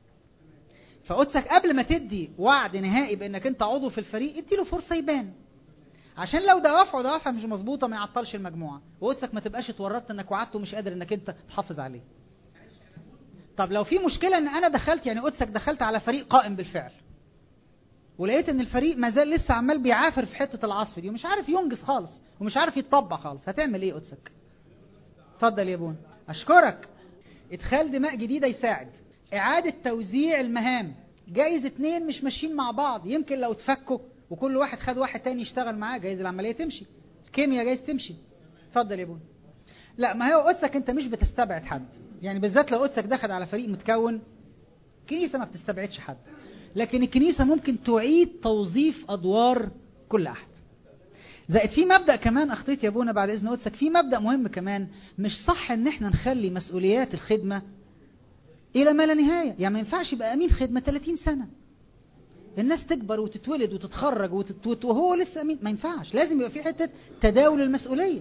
فقدسك قبل ما تدي وعد نهائي بانك انت عضو في الفريق ادي له فرصه يبان عشان لو دوافعه دوافع مش مظبوطه ما يعطلش المجموعه وقدسك ما تبقاش اتورطت انك وعدته مش قادر انك انت تحافظ عليه طب لو في مشكله ان انا دخلت يعني قدسك دخلت على فريق قائم بالفعل ولقيت ان الفريق ما زال لسه عمال بيعافر في حته العصف دي ومش عارف ينجز خالص ومش عارف يتطبع خالص هتعمل ايه قدسك اتفضل يا بون اشكرك ادخال دماء جديده يساعد اعاده توزيع المهام جايز اتنين مش ماشيين مع بعض يمكن لو اتفكوا وكل واحد خد واحد تاني يشتغل معاه جايز العمليه تمشي الكيمياء جايز تمشي اتفضل يا بون لا ما هو قدسك انت مش بتستبعد حد يعني بالذات لو قدسك دخل على فريق متكون الكنيسه ما بتستبعدش حد لكن الكنيسه ممكن تعيد توظيف ادوار كل احد زائد في مبدا كمان اخطيت يا ابونا بعد اذن قدسك في مبدا مهم كمان مش صح ان احنا نخلي مسؤوليات الخدمه الى ما لا نهايه يعني ما ينفعش يبقى امين خدمه 30 سنه الناس تكبر وتتولد وتتخرج وتت... وهو لسه امين ما ينفعش لازم يبقى في حته تداول المسؤوليه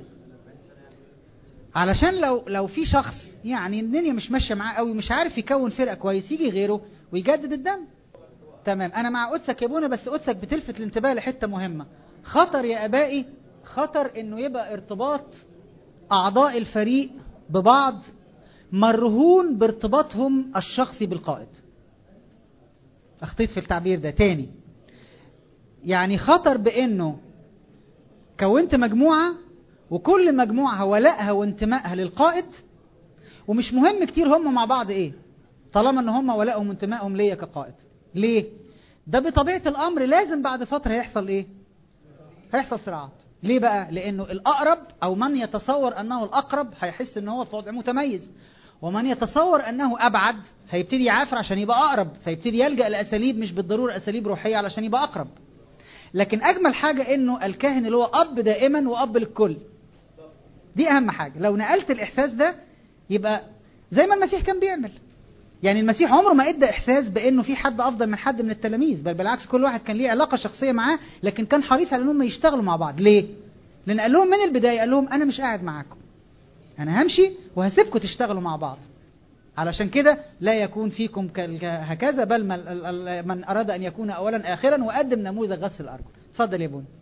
علشان لو لو في شخص يعني الدنيا مش ماشيه معاه قوي مش عارف يكون فرقه كويس يجي غيره ويجدد الدم تمام انا مع قدسك يا ابونا بس قدسك بتلفت الانتباه لحته مهمه خطر يا ابائي خطر انه يبقى ارتباط اعضاء الفريق ببعض مرهون بارتباطهم الشخصي بالقائد اخطيت في التعبير ده تاني يعني خطر بانه كونت مجموعه وكل مجموعه ولائها وانتمائها للقائد ومش مهم كتير هم مع بعض ايه طالما ان هم ولائهم وانتمائهم ليا كقائد ليه ده بطبيعه الامر لازم بعد فتره هيحصل ايه هيحصل صراعات ليه بقى لانه الاقرب او من يتصور انه الاقرب هيحس ان هو في وضع متميز ومن يتصور انه ابعد هيبتدي يعافر عشان يبقى اقرب فيبتدي يلجا لاساليب مش بالضروره اساليب روحيه علشان يبقى اقرب لكن اجمل حاجه انه الكاهن اللي هو اب دائما واب للكل دي اهم حاجه لو نقلت الاحساس ده يبقى زي ما المسيح كان بيعمل يعني المسيح عمره ما ادى احساس بانه في حد افضل من حد من التلاميذ بل بالعكس كل واحد كان ليه علاقه شخصيه معاه لكن كان حريص على انهم يشتغلوا مع بعض ليه لان قال لهم من البدايه قال لهم انا مش قاعد معاكم انا همشي وهسيبكم تشتغلوا مع بعض علشان كده لا يكون فيكم هكذا بل من اراد ان يكون اولا اخرا وقدم نموذج غسل الارجل اتفضل يا بوني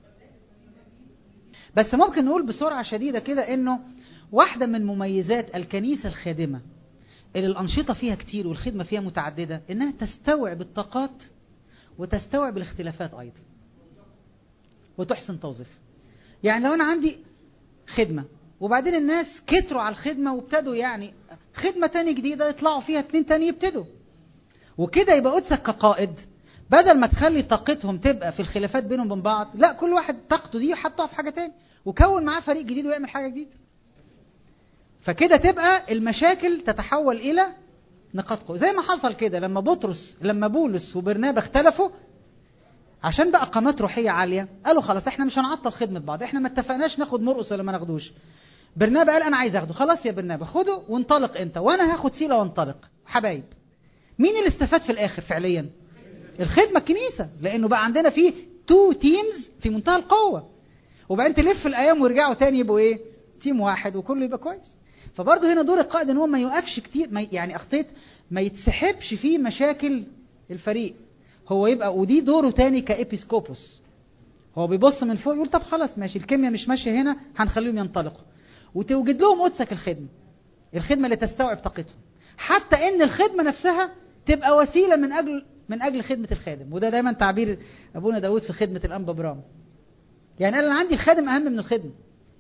بس ممكن نقول بسرعه شديده كده انه واحده من مميزات الكنيسه الخادمه اللي الأنشطة فيها كتير والخدمة فيها متعددة إنها تستوعب الطاقات وتستوعب الاختلافات أيضا وتحسن توظيف يعني لو أنا عندي خدمة وبعدين الناس كتروا على الخدمة وابتدوا يعني خدمة تاني جديدة يطلعوا فيها اتنين تاني يبتدوا وكده يبقى قدسك كقائد بدل ما تخلي طاقتهم تبقى في الخلافات بينهم وبين بعض لا كل واحد طاقته دي حطها في حاجة تاني وكون معاه فريق جديد ويعمل حاجة جديدة فكده تبقى المشاكل تتحول الى نقاط قوه زي ما حصل كده لما بطرس لما بولس وبرنابا اختلفوا عشان بقى قامات روحيه عاليه قالوا خلاص احنا مش هنعطل خدمه بعض احنا ما اتفقناش ناخد مرقس ولا ما ناخدوش برنابا قال انا عايز اخده خلاص يا برنابا خده وانطلق انت وانا هاخد سيله وانطلق حبايب مين اللي استفاد في الاخر فعليا الخدمه الكنيسه لانه بقى عندنا فيه تو تيمز في منتهى القوه وبعدين تلف الايام ويرجعوا تاني يبقوا ايه تيم واحد وكله يبقى كويس فبرضه هنا دور القائد ان هو ما يوقفش كتير ما يعني اخطيت ما يتسحبش فيه مشاكل الفريق هو يبقى ودي دوره تاني كابيسكوبوس هو بيبص من فوق يقول طب خلاص ماشي الكيمياء مش ماشيه هنا هنخليهم ينطلقوا وتوجد لهم قدسك الخدمه الخدمه اللي تستوعب طاقتهم حتى ان الخدمه نفسها تبقى وسيله من اجل من اجل خدمه الخادم وده دايما تعبير ابونا داود في خدمه الانبا برام يعني قال انا عندي الخادم اهم من الخدمه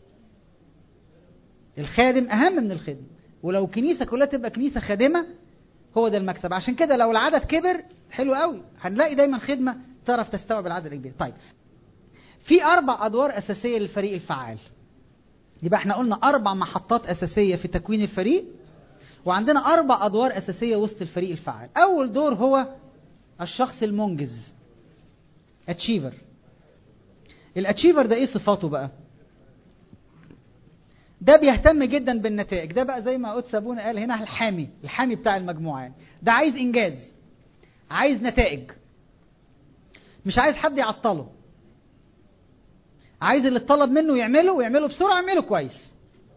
الخادم اهم من الخدمه ولو كنيسه كلها تبقى كنيسه خادمه هو ده المكسب عشان كده لو العدد كبر حلو قوي هنلاقي دايما خدمه تعرف تستوعب العدد الكبير طيب في اربع ادوار اساسيه للفريق الفعال يبقى احنا قلنا اربع محطات اساسيه في تكوين الفريق وعندنا اربع ادوار اساسيه وسط الفريق الفعال اول دور هو الشخص المنجز اتشيفر الاتشيفر ده ايه صفاته بقى ده بيهتم جدا بالنتائج ده بقى زي ما قدس ابونا قال هنا الحامي الحامي بتاع المجموعه يعني ده عايز انجاز عايز نتائج مش عايز حد يعطله عايز اللي اتطلب منه يعمله ويعمله بسرعه يعمله كويس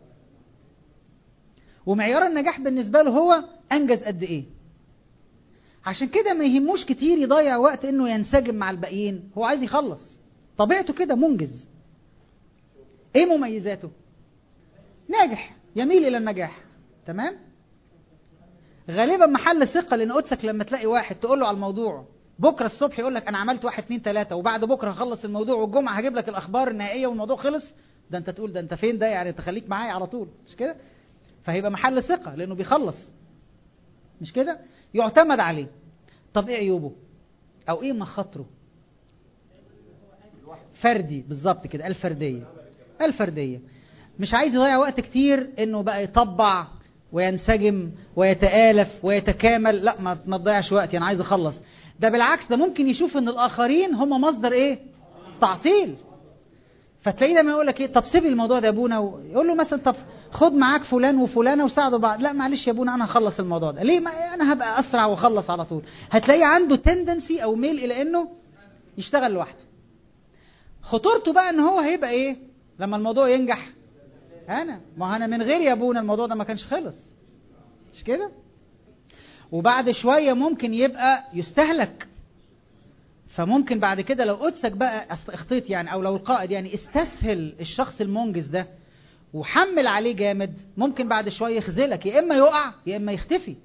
ومعيار النجاح بالنسبه له هو انجز قد ايه عشان كده ما يهموش كتير يضيع وقت انه ينسجم مع الباقيين هو عايز يخلص طبيعته كده منجز ايه مميزاته ناجح يميل الى النجاح تمام غالبا محل ثقه لان قدسك لما تلاقي واحد تقول له على الموضوع بكره الصبح يقول لك انا عملت واحد اتنين تلاته وبعد بكره هخلص الموضوع والجمعه هجيب لك الاخبار النهائيه والموضوع خلص ده انت تقول ده انت فين ده يعني تخليك معايا على طول مش كده فهيبقى محل ثقه لانه بيخلص مش كده يعتمد عليه طب ايه عيوبه او ايه مخاطره فردي بالظبط كده الفرديه الفرديه مش عايز يضيع وقت كتير انه بقى يطبع وينسجم ويتآلف ويتكامل لا ما ما تضيعش وقت انا يعني عايز اخلص ده بالعكس ده ممكن يشوف ان الاخرين هم مصدر ايه تعطيل فتلاقيه دايما يقول لك ايه طب سيب الموضوع ده يا ابونا يقول له مثلا طب خد معاك فلان وفلانه وساعدوا بعض لا معلش يا ابونا انا هخلص الموضوع ده ليه ما انا هبقى اسرع واخلص على طول هتلاقيه عنده تندنسي او ميل الى انه يشتغل لوحده خطورته بقى ان هو هيبقى ايه لما الموضوع ينجح انا ما انا من غير يا ابونا الموضوع ده ما كانش خلص مش كده وبعد شويه ممكن يبقى يستهلك فممكن بعد كده لو قدسك بقى اخطيت يعني او لو القائد يعني استسهل الشخص المنجز ده وحمل عليه جامد ممكن بعد شويه يخذلك يا اما يقع يا اما يختفي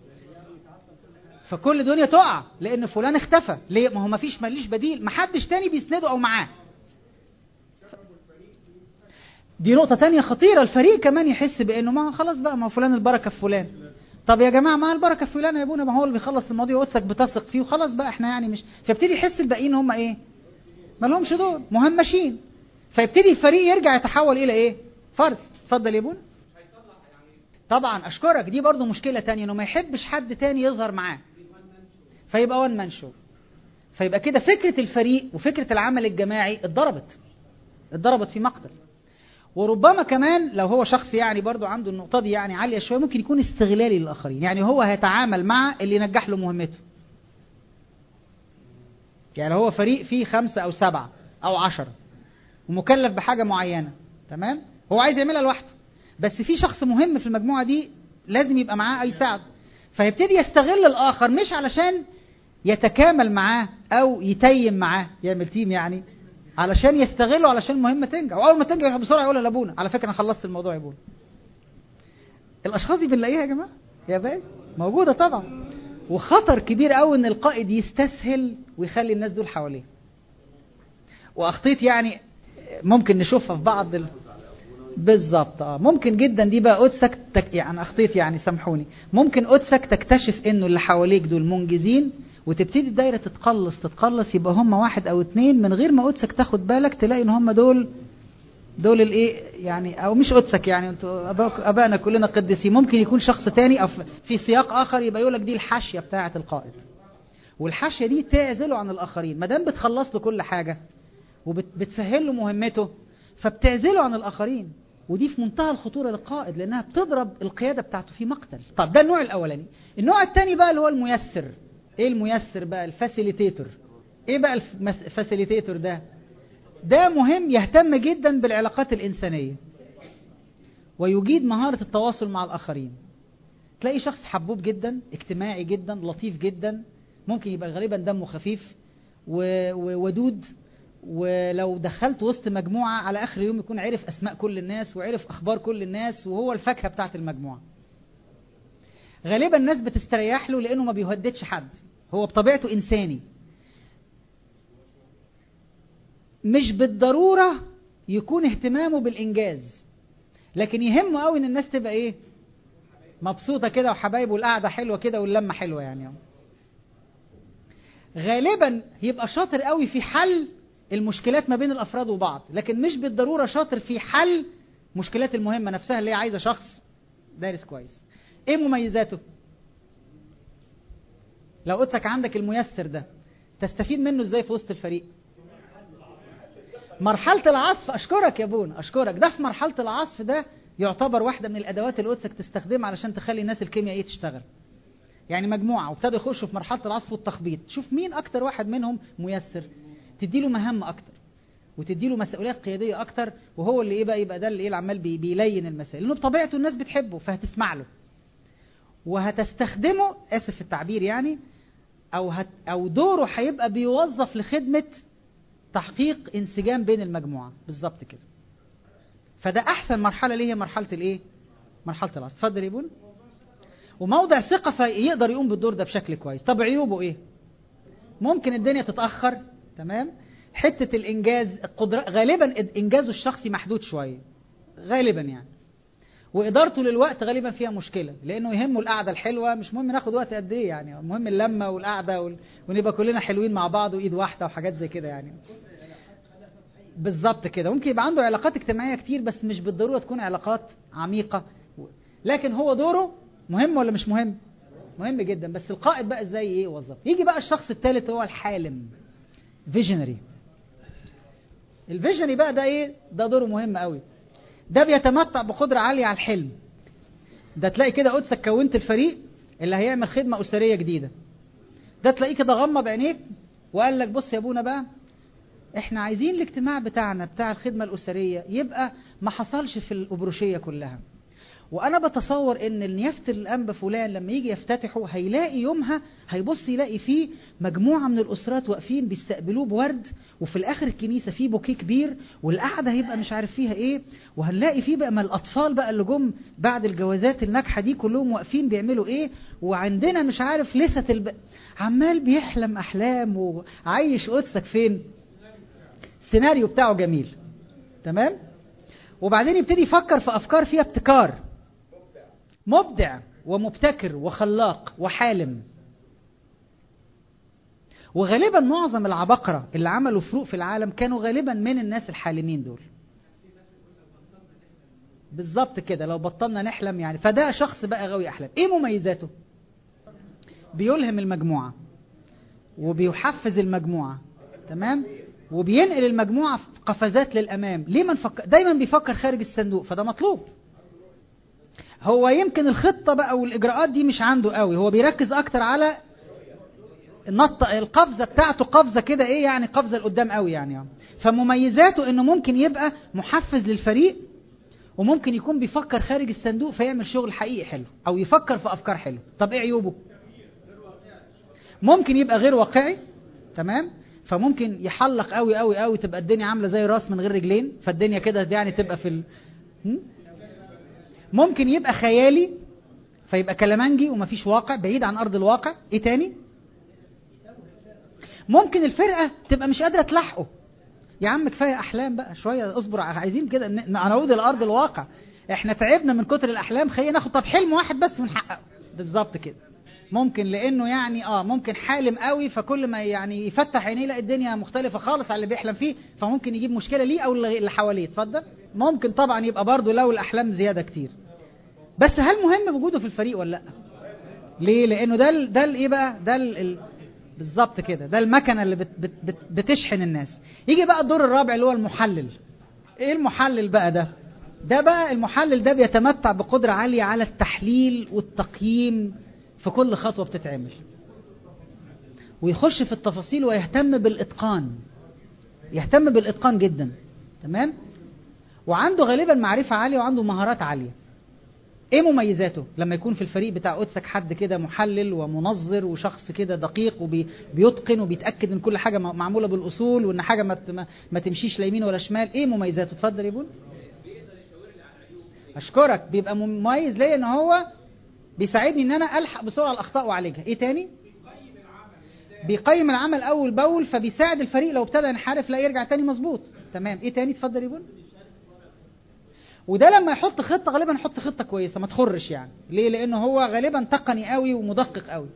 فكل دنيا تقع لان فلان اختفى ليه ما هو ما فيش ماليش بديل ما حدش تاني بيسنده او معاه دي نقطة تانية خطيرة الفريق كمان يحس بانه ما خلاص بقى ما هو فلان البركة في فلان طب يا جماعة ما البركة في فلان يا ابونا ما هو اللي بيخلص المواضيع وقتك بتثق فيه وخلاص بقى احنا يعني مش فيبتدي يحس الباقيين هم ايه ما لهمش دور مهمشين فيبتدي الفريق يرجع يتحول الى ايه فرد اتفضل يا ابونا طبعا اشكرك دي برضو مشكلة تانية انه ما يحبش حد تاني يظهر معاه فيبقى وان مان شو فيبقى كده فكرة الفريق وفكرة العمل الجماعي اتضربت اتضربت في مقتل وربما كمان لو هو شخص يعني برضو عنده النقطة دي يعني عالية شوية ممكن يكون استغلالي للآخرين يعني هو هيتعامل مع اللي ينجح له مهمته يعني هو فريق فيه خمسة أو سبعة أو عشرة ومكلف بحاجة معينة تمام هو عايز يعملها لوحده بس في شخص مهم في المجموعة دي لازم يبقى معاه أي ساعد فيبتدي يستغل الآخر مش علشان يتكامل معاه أو يتيم معاه يعمل تيم يعني علشان يستغلوا علشان المهمة تنجح واول ما تنجح بسرعة يقول لابونا على فكرة انا خلصت الموضوع يا ابونا الاشخاص دي بنلاقيها يا جماعة يا باي موجودة طبعا وخطر كبير قوي ان القائد يستسهل ويخلي الناس دول حواليه واخطيت يعني ممكن نشوفها في بعض ال... بالظبط اه ممكن جدا دي بقى قدسك تك... يعني اخطيت يعني سامحوني ممكن قدسك تكتشف انه اللي حواليك دول منجزين وتبتدي الدايره تتقلص تتقلص يبقى هم واحد او اتنين من غير ما قدسك تاخد بالك تلاقي ان هم دول دول الايه يعني او مش قدسك يعني انتوا ابائنا كلنا قديسين ممكن يكون شخص تاني او في سياق اخر يبقى يقول لك دي الحاشيه بتاعه القائد والحاشيه دي تعزله عن الاخرين ما دام بتخلص له كل حاجه وبتسهل له مهمته فبتعزله عن الاخرين ودي في منتهى الخطوره للقائد لانها بتضرب القياده بتاعته في مقتل طب ده النوع الاولاني النوع الثاني بقى اللي هو الميسر ايه الميسر بقى الفاسيليتيتور ايه بقى الفاسيليتيتور ده ده مهم يهتم جدا بالعلاقات الانسانيه ويجيد مهاره التواصل مع الاخرين تلاقي شخص حبوب جدا اجتماعي جدا لطيف جدا ممكن يبقى غالبا دمه خفيف وودود ولو دخلت وسط مجموعة على آخر يوم يكون عرف أسماء كل الناس وعرف أخبار كل الناس وهو الفاكهة بتاعت المجموعة غالبا الناس بتستريح له لأنه ما بيهددش حد هو بطبيعته إنساني مش بالضرورة يكون اهتمامه بالإنجاز لكن يهمه قوي إن الناس تبقى إيه مبسوطة كده وحبايبه والقعدة حلوة كده واللمة حلوة يعني غالبا يبقى شاطر قوي في حل المشكلات ما بين الافراد وبعض لكن مش بالضروره شاطر في حل مشكلات المهمه نفسها اللي هي عايزه شخص دارس كويس ايه مميزاته لو قلت لك عندك الميسر ده تستفيد منه ازاي في وسط الفريق مرحله العصف اشكرك يا بون اشكرك ده في مرحله العصف ده يعتبر واحده من الادوات اللي قدسك تستخدمها علشان تخلي الناس الكيمياء ايه تشتغل يعني مجموعه وابتدوا يخشوا في مرحله العصف والتخبيط شوف مين اكتر واحد منهم ميسر تدي له مهام اكتر وتدي له مسؤوليات قياديه اكتر وهو اللي ايه بقى يبقى ده اللي ايه عمال بي بيلين المسائل لانه بطبيعته الناس بتحبه فهتسمع له وهتستخدمه اسف في التعبير يعني او هت او دوره هيبقى بيوظف لخدمه تحقيق انسجام بين المجموعه بالظبط كده فده احسن مرحله ليه هي مرحله الايه مرحله العصر اتفضل يا بون وموضع ثقة فيقدر يقوم بالدور ده بشكل كويس طب عيوبه ايه ممكن الدنيا تتأخر تمام حتة الإنجاز القدرة غالبا إنجازه الشخصي محدود شوية غالبا يعني وإدارته للوقت غالبا فيها مشكلة لأنه يهمه القعدة الحلوة مش مهم ناخد وقت قد إيه يعني المهم اللمة والقعدة وال... ونبقى كلنا حلوين مع بعض وإيد واحدة وحاجات زي كده يعني بالظبط كده ممكن يبقى عنده علاقات اجتماعية كتير بس مش بالضرورة تكون علاقات عميقة لكن هو دوره مهم ولا مش مهم مهم جدا بس القائد بقى ازاي ايه يوظف يجي بقى الشخص الثالث هو الحالم فيجنري الفيجنري بقى ده ايه ده دوره مهم قوي ده بيتمتع بقدرة عالية على الحلم ده تلاقي كده قدسك كونت الفريق اللي هيعمل خدمة أسرية جديدة ده تلاقيه كده غمض عينيك وقال لك بص يا ابونا بقى احنا عايزين الاجتماع بتاعنا بتاع الخدمة الأسرية يبقى ما حصلش في الأبروشية كلها وانا بتصور ان النيافة الانبا فلان لما يجي يفتتحه هيلاقي يومها هيبص يلاقي فيه مجموعة من الاسرات واقفين بيستقبلوه بورد وفي الاخر الكنيسة فيه بوكيه كبير والقعدة هيبقى مش عارف فيها ايه وهنلاقي فيه بقى ما الاطفال بقى اللي جم بعد الجوازات الناجحة دي كلهم واقفين بيعملوا ايه وعندنا مش عارف لسه الب... عمال بيحلم احلام وعايش قدسك فين السيناريو بتاعه جميل تمام وبعدين يبتدي يفكر في افكار فيها ابتكار مبدع ومبتكر وخلاق وحالم وغالبا معظم العبقرة اللي عملوا فروق في العالم كانوا غالبا من الناس الحالمين دول بالظبط كده لو بطلنا نحلم يعني فده شخص بقى غاوي احلام ايه مميزاته بيلهم المجموعة وبيحفز المجموعة تمام وبينقل المجموعة في قفزات للأمام ليه ما نفكر دايما بيفكر خارج الصندوق فده مطلوب هو يمكن الخطة بقى والإجراءات دي مش عنده قوي هو بيركز أكتر على النط القفزة بتاعته قفزة كده إيه يعني قفزة لقدام قوي يعني فمميزاته إنه ممكن يبقى محفز للفريق وممكن يكون بيفكر خارج الصندوق فيعمل شغل حقيقي حلو أو يفكر في أفكار حلوة طب إيه عيوبه ممكن يبقى غير واقعي تمام فممكن يحلق قوي قوي قوي تبقى الدنيا عامله زي راس من غير رجلين فالدنيا كده يعني تبقى في ال... ممكن يبقى خيالي فيبقى كلامنجي ومفيش واقع بعيد عن ارض الواقع ايه تاني ممكن الفرقه تبقى مش قادره تلحقه يا عم كفايه احلام بقى شويه اصبر عايزين كده نعود لارض الواقع احنا تعبنا من كتر الاحلام خلينا ناخد طب حلم واحد بس ونحققه بالظبط كده ممكن لانه يعني اه ممكن حالم قوي فكل ما يعني يفتح عينيه يلاقي الدنيا مختلفه خالص عن اللي بيحلم فيه فممكن يجيب مشكله ليه او اللي حواليه اتفضل ممكن طبعا يبقى برضه لو الاحلام زياده كتير بس هل مهم وجوده في الفريق ولا لا ليه لانه ده ال ده الايه بقى ده ال بالظبط كده ده المكنه اللي بت بت بت بتشحن الناس يجي بقى الدور الرابع اللي هو المحلل ايه المحلل بقى ده ده بقى المحلل ده بيتمتع بقدره عاليه على التحليل والتقييم في كل خطوة بتتعمل ويخش في التفاصيل ويهتم بالإتقان يهتم بالإتقان جدا تمام وعنده غالبا معرفة عالية وعنده مهارات عالية ايه مميزاته لما يكون في الفريق بتاع قدسك حد كده محلل ومنظر وشخص كده دقيق وبيتقن وبيتاكد ان كل حاجه معموله بالاصول وان حاجه ما, ما تمشيش لا يمين ولا شمال ايه مميزاته اتفضل يا بول اشكرك بيبقى مميز ليا ان هو بيساعدني ان انا الحق بسرعه الاخطاء واعالجها ايه تاني بيقيم العمل اول باول فبيساعد الفريق لو ابتدى ينحرف لا يرجع تاني مظبوط تمام ايه تاني اتفضل يا بول وده لما يحط خطه غالبا يحط خطه كويسه ما تخرش يعني ليه لانه هو غالبا تقني قوي ومدقق قوي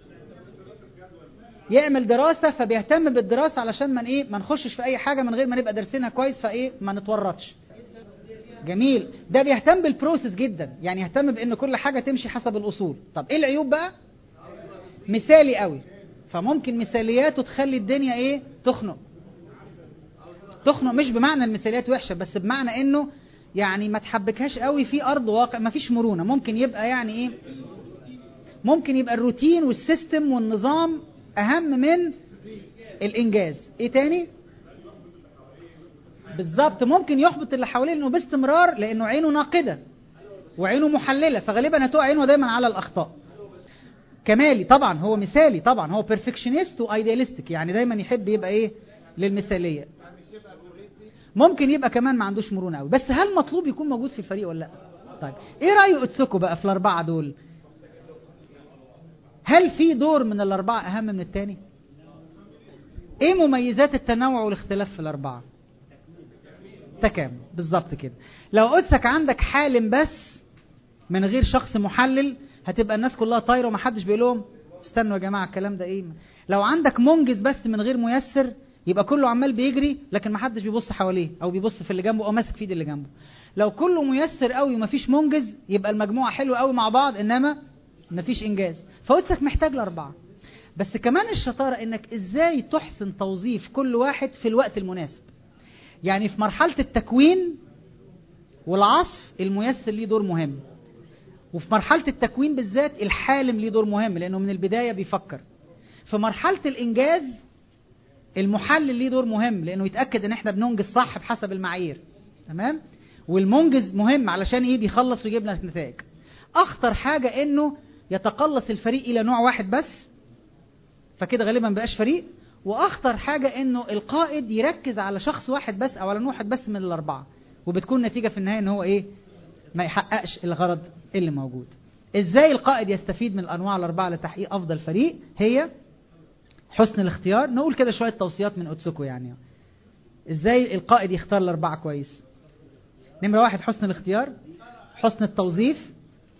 يعمل دراسه فبيهتم بالدراسه علشان ما ايه ما نخشش في اي حاجه من غير ما نبقى دارسينها كويس فايه ما نتورطش جميل ده بيهتم بالبروسيس جدا يعني يهتم بان كل حاجه تمشي حسب الاصول طب ايه العيوب بقى مثالي قوي فممكن مثالياته تخلي الدنيا ايه تخنق تخنق مش بمعنى المثاليات وحشه بس بمعنى انه يعني ما تحبكهاش قوي في ارض واقع ما فيش مرونه ممكن يبقى يعني ايه ممكن يبقى الروتين والسيستم والنظام اهم من الانجاز ايه تاني بالظبط ممكن يحبط اللي حواليه لانه باستمرار لانه عينه ناقده وعينه محلله فغالبا هتقع عينه دايما على الاخطاء كمالي طبعا هو مثالي طبعا هو بيرفكشنست وايدياليستيك يعني دايما يحب يبقى ايه للمثاليه ممكن يبقى كمان ما عندوش مرونه قوي بس هل مطلوب يكون موجود في الفريق ولا لا طيب ايه راي اتسكو بقى في الاربعه دول هل في دور من الأربعة أهم من التاني؟ إيه مميزات التنوع والاختلاف في الأربعة؟ تكامل بالظبط كده لو قدسك عندك حالم بس من غير شخص محلل هتبقى الناس كلها طايره ومحدش بيقول لهم استنوا يا جماعه الكلام ده ايه لو عندك منجز بس من غير ميسر يبقى كله عمال بيجري لكن محدش بيبص حواليه او بيبص في اللي جنبه او ماسك في ايد اللي جنبه لو كله ميسر قوي ومفيش منجز يبقى المجموعه حلوه قوي مع بعض انما مفيش انجاز فقدسك محتاج الاربعه بس كمان الشطاره انك ازاي تحسن توظيف كل واحد في الوقت المناسب يعني في مرحله التكوين والعصف الميسر ليه دور مهم وفي مرحلة التكوين بالذات الحالم ليه دور مهم لأنه من البداية بيفكر في مرحلة الإنجاز المحلل ليه دور مهم لأنه يتأكد إن إحنا بننجز صح بحسب المعايير تمام والمنجز مهم علشان إيه بيخلص ويجيب لنا نتائج أخطر حاجة إنه يتقلص الفريق إلى نوع واحد بس فكده غالبا بقاش فريق وأخطر حاجة إنه القائد يركز على شخص واحد بس أو على نوع واحد بس من الأربعة وبتكون نتيجة في النهاية إن هو إيه ما يحققش الغرض اللي موجود ازاي القائد يستفيد من الانواع الاربعه لتحقيق افضل فريق هي حسن الاختيار نقول كده شويه توصيات من اوتسوكو يعني ازاي القائد يختار الاربعه كويس نمره واحد حسن الاختيار حسن التوظيف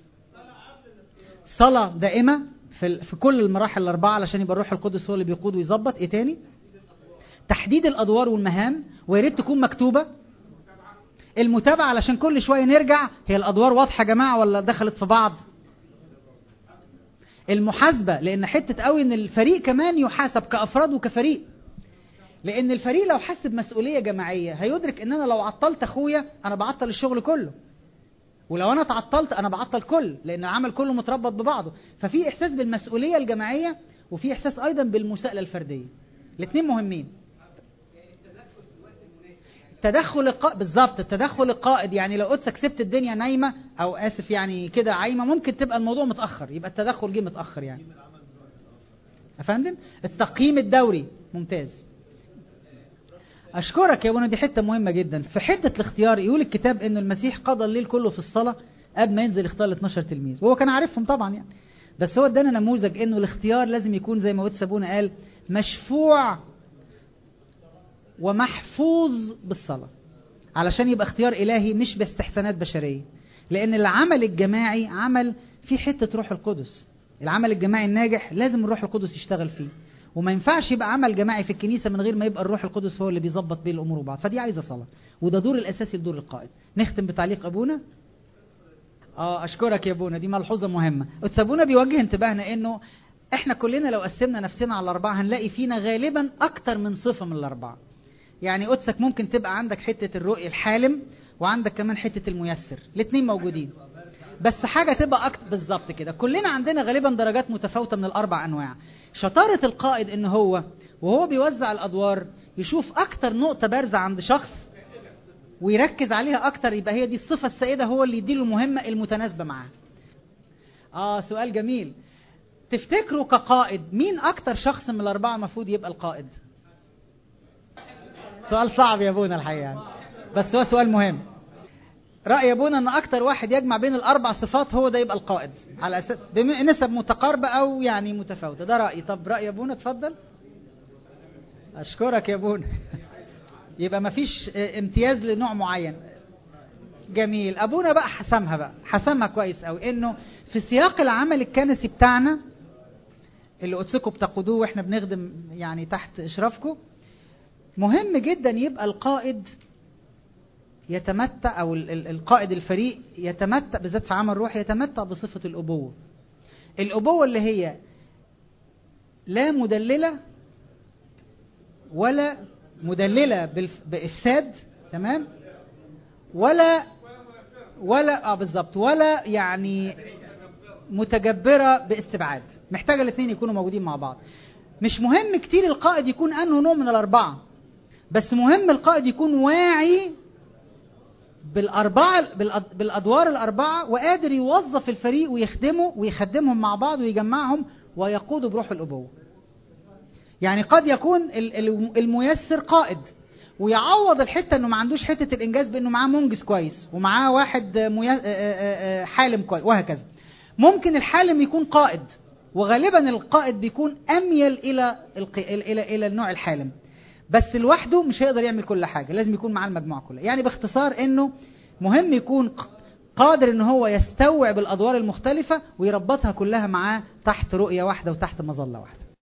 صلاه دائمه في في كل المراحل الاربعه علشان يبقى الروح القدس هو اللي بيقود ويظبط ايه تاني تحديد الادوار والمهام ويا ريت تكون مكتوبه المتابعة علشان كل شوية نرجع هي الأدوار واضحة يا جماعة ولا دخلت في بعض المحاسبة لأن حتة قوي إن الفريق كمان يحاسب كأفراد وكفريق لأن الفريق لو حس بمسؤولية جماعية هيدرك إن أنا لو عطلت أخويا أنا بعطل الشغل كله ولو أنا تعطلت أنا بعطل كل لأن العمل كله متربط ببعضه ففي إحساس بالمسؤولية الجماعية وفي إحساس أيضا بالمساءلة الفردية الاثنين مهمين تدخل القائد بالظبط التدخل القائد يعني لو قدسك سبت الدنيا نايمه او اسف يعني كده عايمه ممكن تبقى الموضوع متاخر يبقى التدخل جه متاخر يعني يا فندم التقييم الدوري ممتاز اشكرك يا ابونا دي حته مهمه جدا في حته الاختيار يقول الكتاب ان المسيح قضى الليل كله في الصلاه قبل ما ينزل يختار ال 12 تلميذ وهو كان عارفهم طبعا يعني بس هو ادانا نموذج انه الاختيار لازم يكون زي ما قدس ابونا قال مشفوع ومحفوظ بالصلاة علشان يبقى اختيار إلهي مش باستحسانات بشرية لأن العمل الجماعي عمل في حتة روح القدس العمل الجماعي الناجح لازم الروح القدس يشتغل فيه وما ينفعش يبقى عمل جماعي في الكنيسة من غير ما يبقى الروح القدس هو اللي بيظبط بيه الأمور وبعض فدي عايزة صلاة وده دور الأساسي لدور القائد نختم بتعليق أبونا اه اشكرك يا ابونا دي ملحوظه مهمه ابونا بيوجه انتباهنا انه احنا كلنا لو قسمنا نفسنا على الاربعه هنلاقي فينا غالبا اكتر من صفه من الاربعه يعني قدسك ممكن تبقى عندك حتة الرؤية الحالم وعندك كمان حتة الميسر الاثنين موجودين بس حاجة تبقى أكتر بالظبط كده كلنا عندنا غالبا درجات متفاوتة من الأربع أنواع شطارة القائد إن هو وهو بيوزع الأدوار يشوف أكتر نقطة بارزة عند شخص ويركز عليها أكتر يبقى هي دي الصفة السائدة هو اللي يديله المهمة المتناسبة معاه آه سؤال جميل تفتكروا كقائد مين أكتر شخص من الأربعة المفروض يبقى القائد؟ سؤال صعب يا ابونا الحقيقه يعني. بس هو سؤال مهم راي ابونا ان اكتر واحد يجمع بين الاربع صفات هو ده يبقى القائد على اساس بنسب متقاربه او يعني متفاوته ده رايي طب راي ابونا اتفضل اشكرك يا ابونا يبقى ما فيش امتياز لنوع معين جميل ابونا بقى حسمها بقى حسمها كويس قوي انه في سياق العمل الكنسي بتاعنا اللي قدسكم بتقودوه واحنا بنخدم يعني تحت اشرافكم مهم جدا يبقى القائد يتمتع او القائد الفريق يتمتع بالذات في عمل روحي يتمتع بصفه الابوه الابوه اللي هي لا مدلله ولا مدلله بافساد تمام ولا ولا اه بالظبط ولا يعني متجبره باستبعاد محتاجه الاثنين يكونوا موجودين مع بعض مش مهم كتير القائد يكون انه نوع من الاربعه بس مهم القائد يكون واعي بالأربعة بالأدوار الأربعة وقادر يوظف الفريق ويخدمه ويخدمهم مع بعض ويجمعهم ويقوده بروح الأبوة يعني قد يكون الميسر قائد ويعوض الحتة انه ما عندوش حتة الانجاز بانه معاه منجز كويس ومعاه واحد حالم كويس وهكذا ممكن الحالم يكون قائد وغالبا القائد بيكون اميل الى الق... الى الى النوع الحالم بس لوحده مش هيقدر يعمل كل حاجه لازم يكون معاه المجموعه كلها يعني باختصار انه مهم يكون قادر ان هو يستوعب الادوار المختلفه ويربطها كلها معاه تحت رؤيه واحده وتحت مظله واحده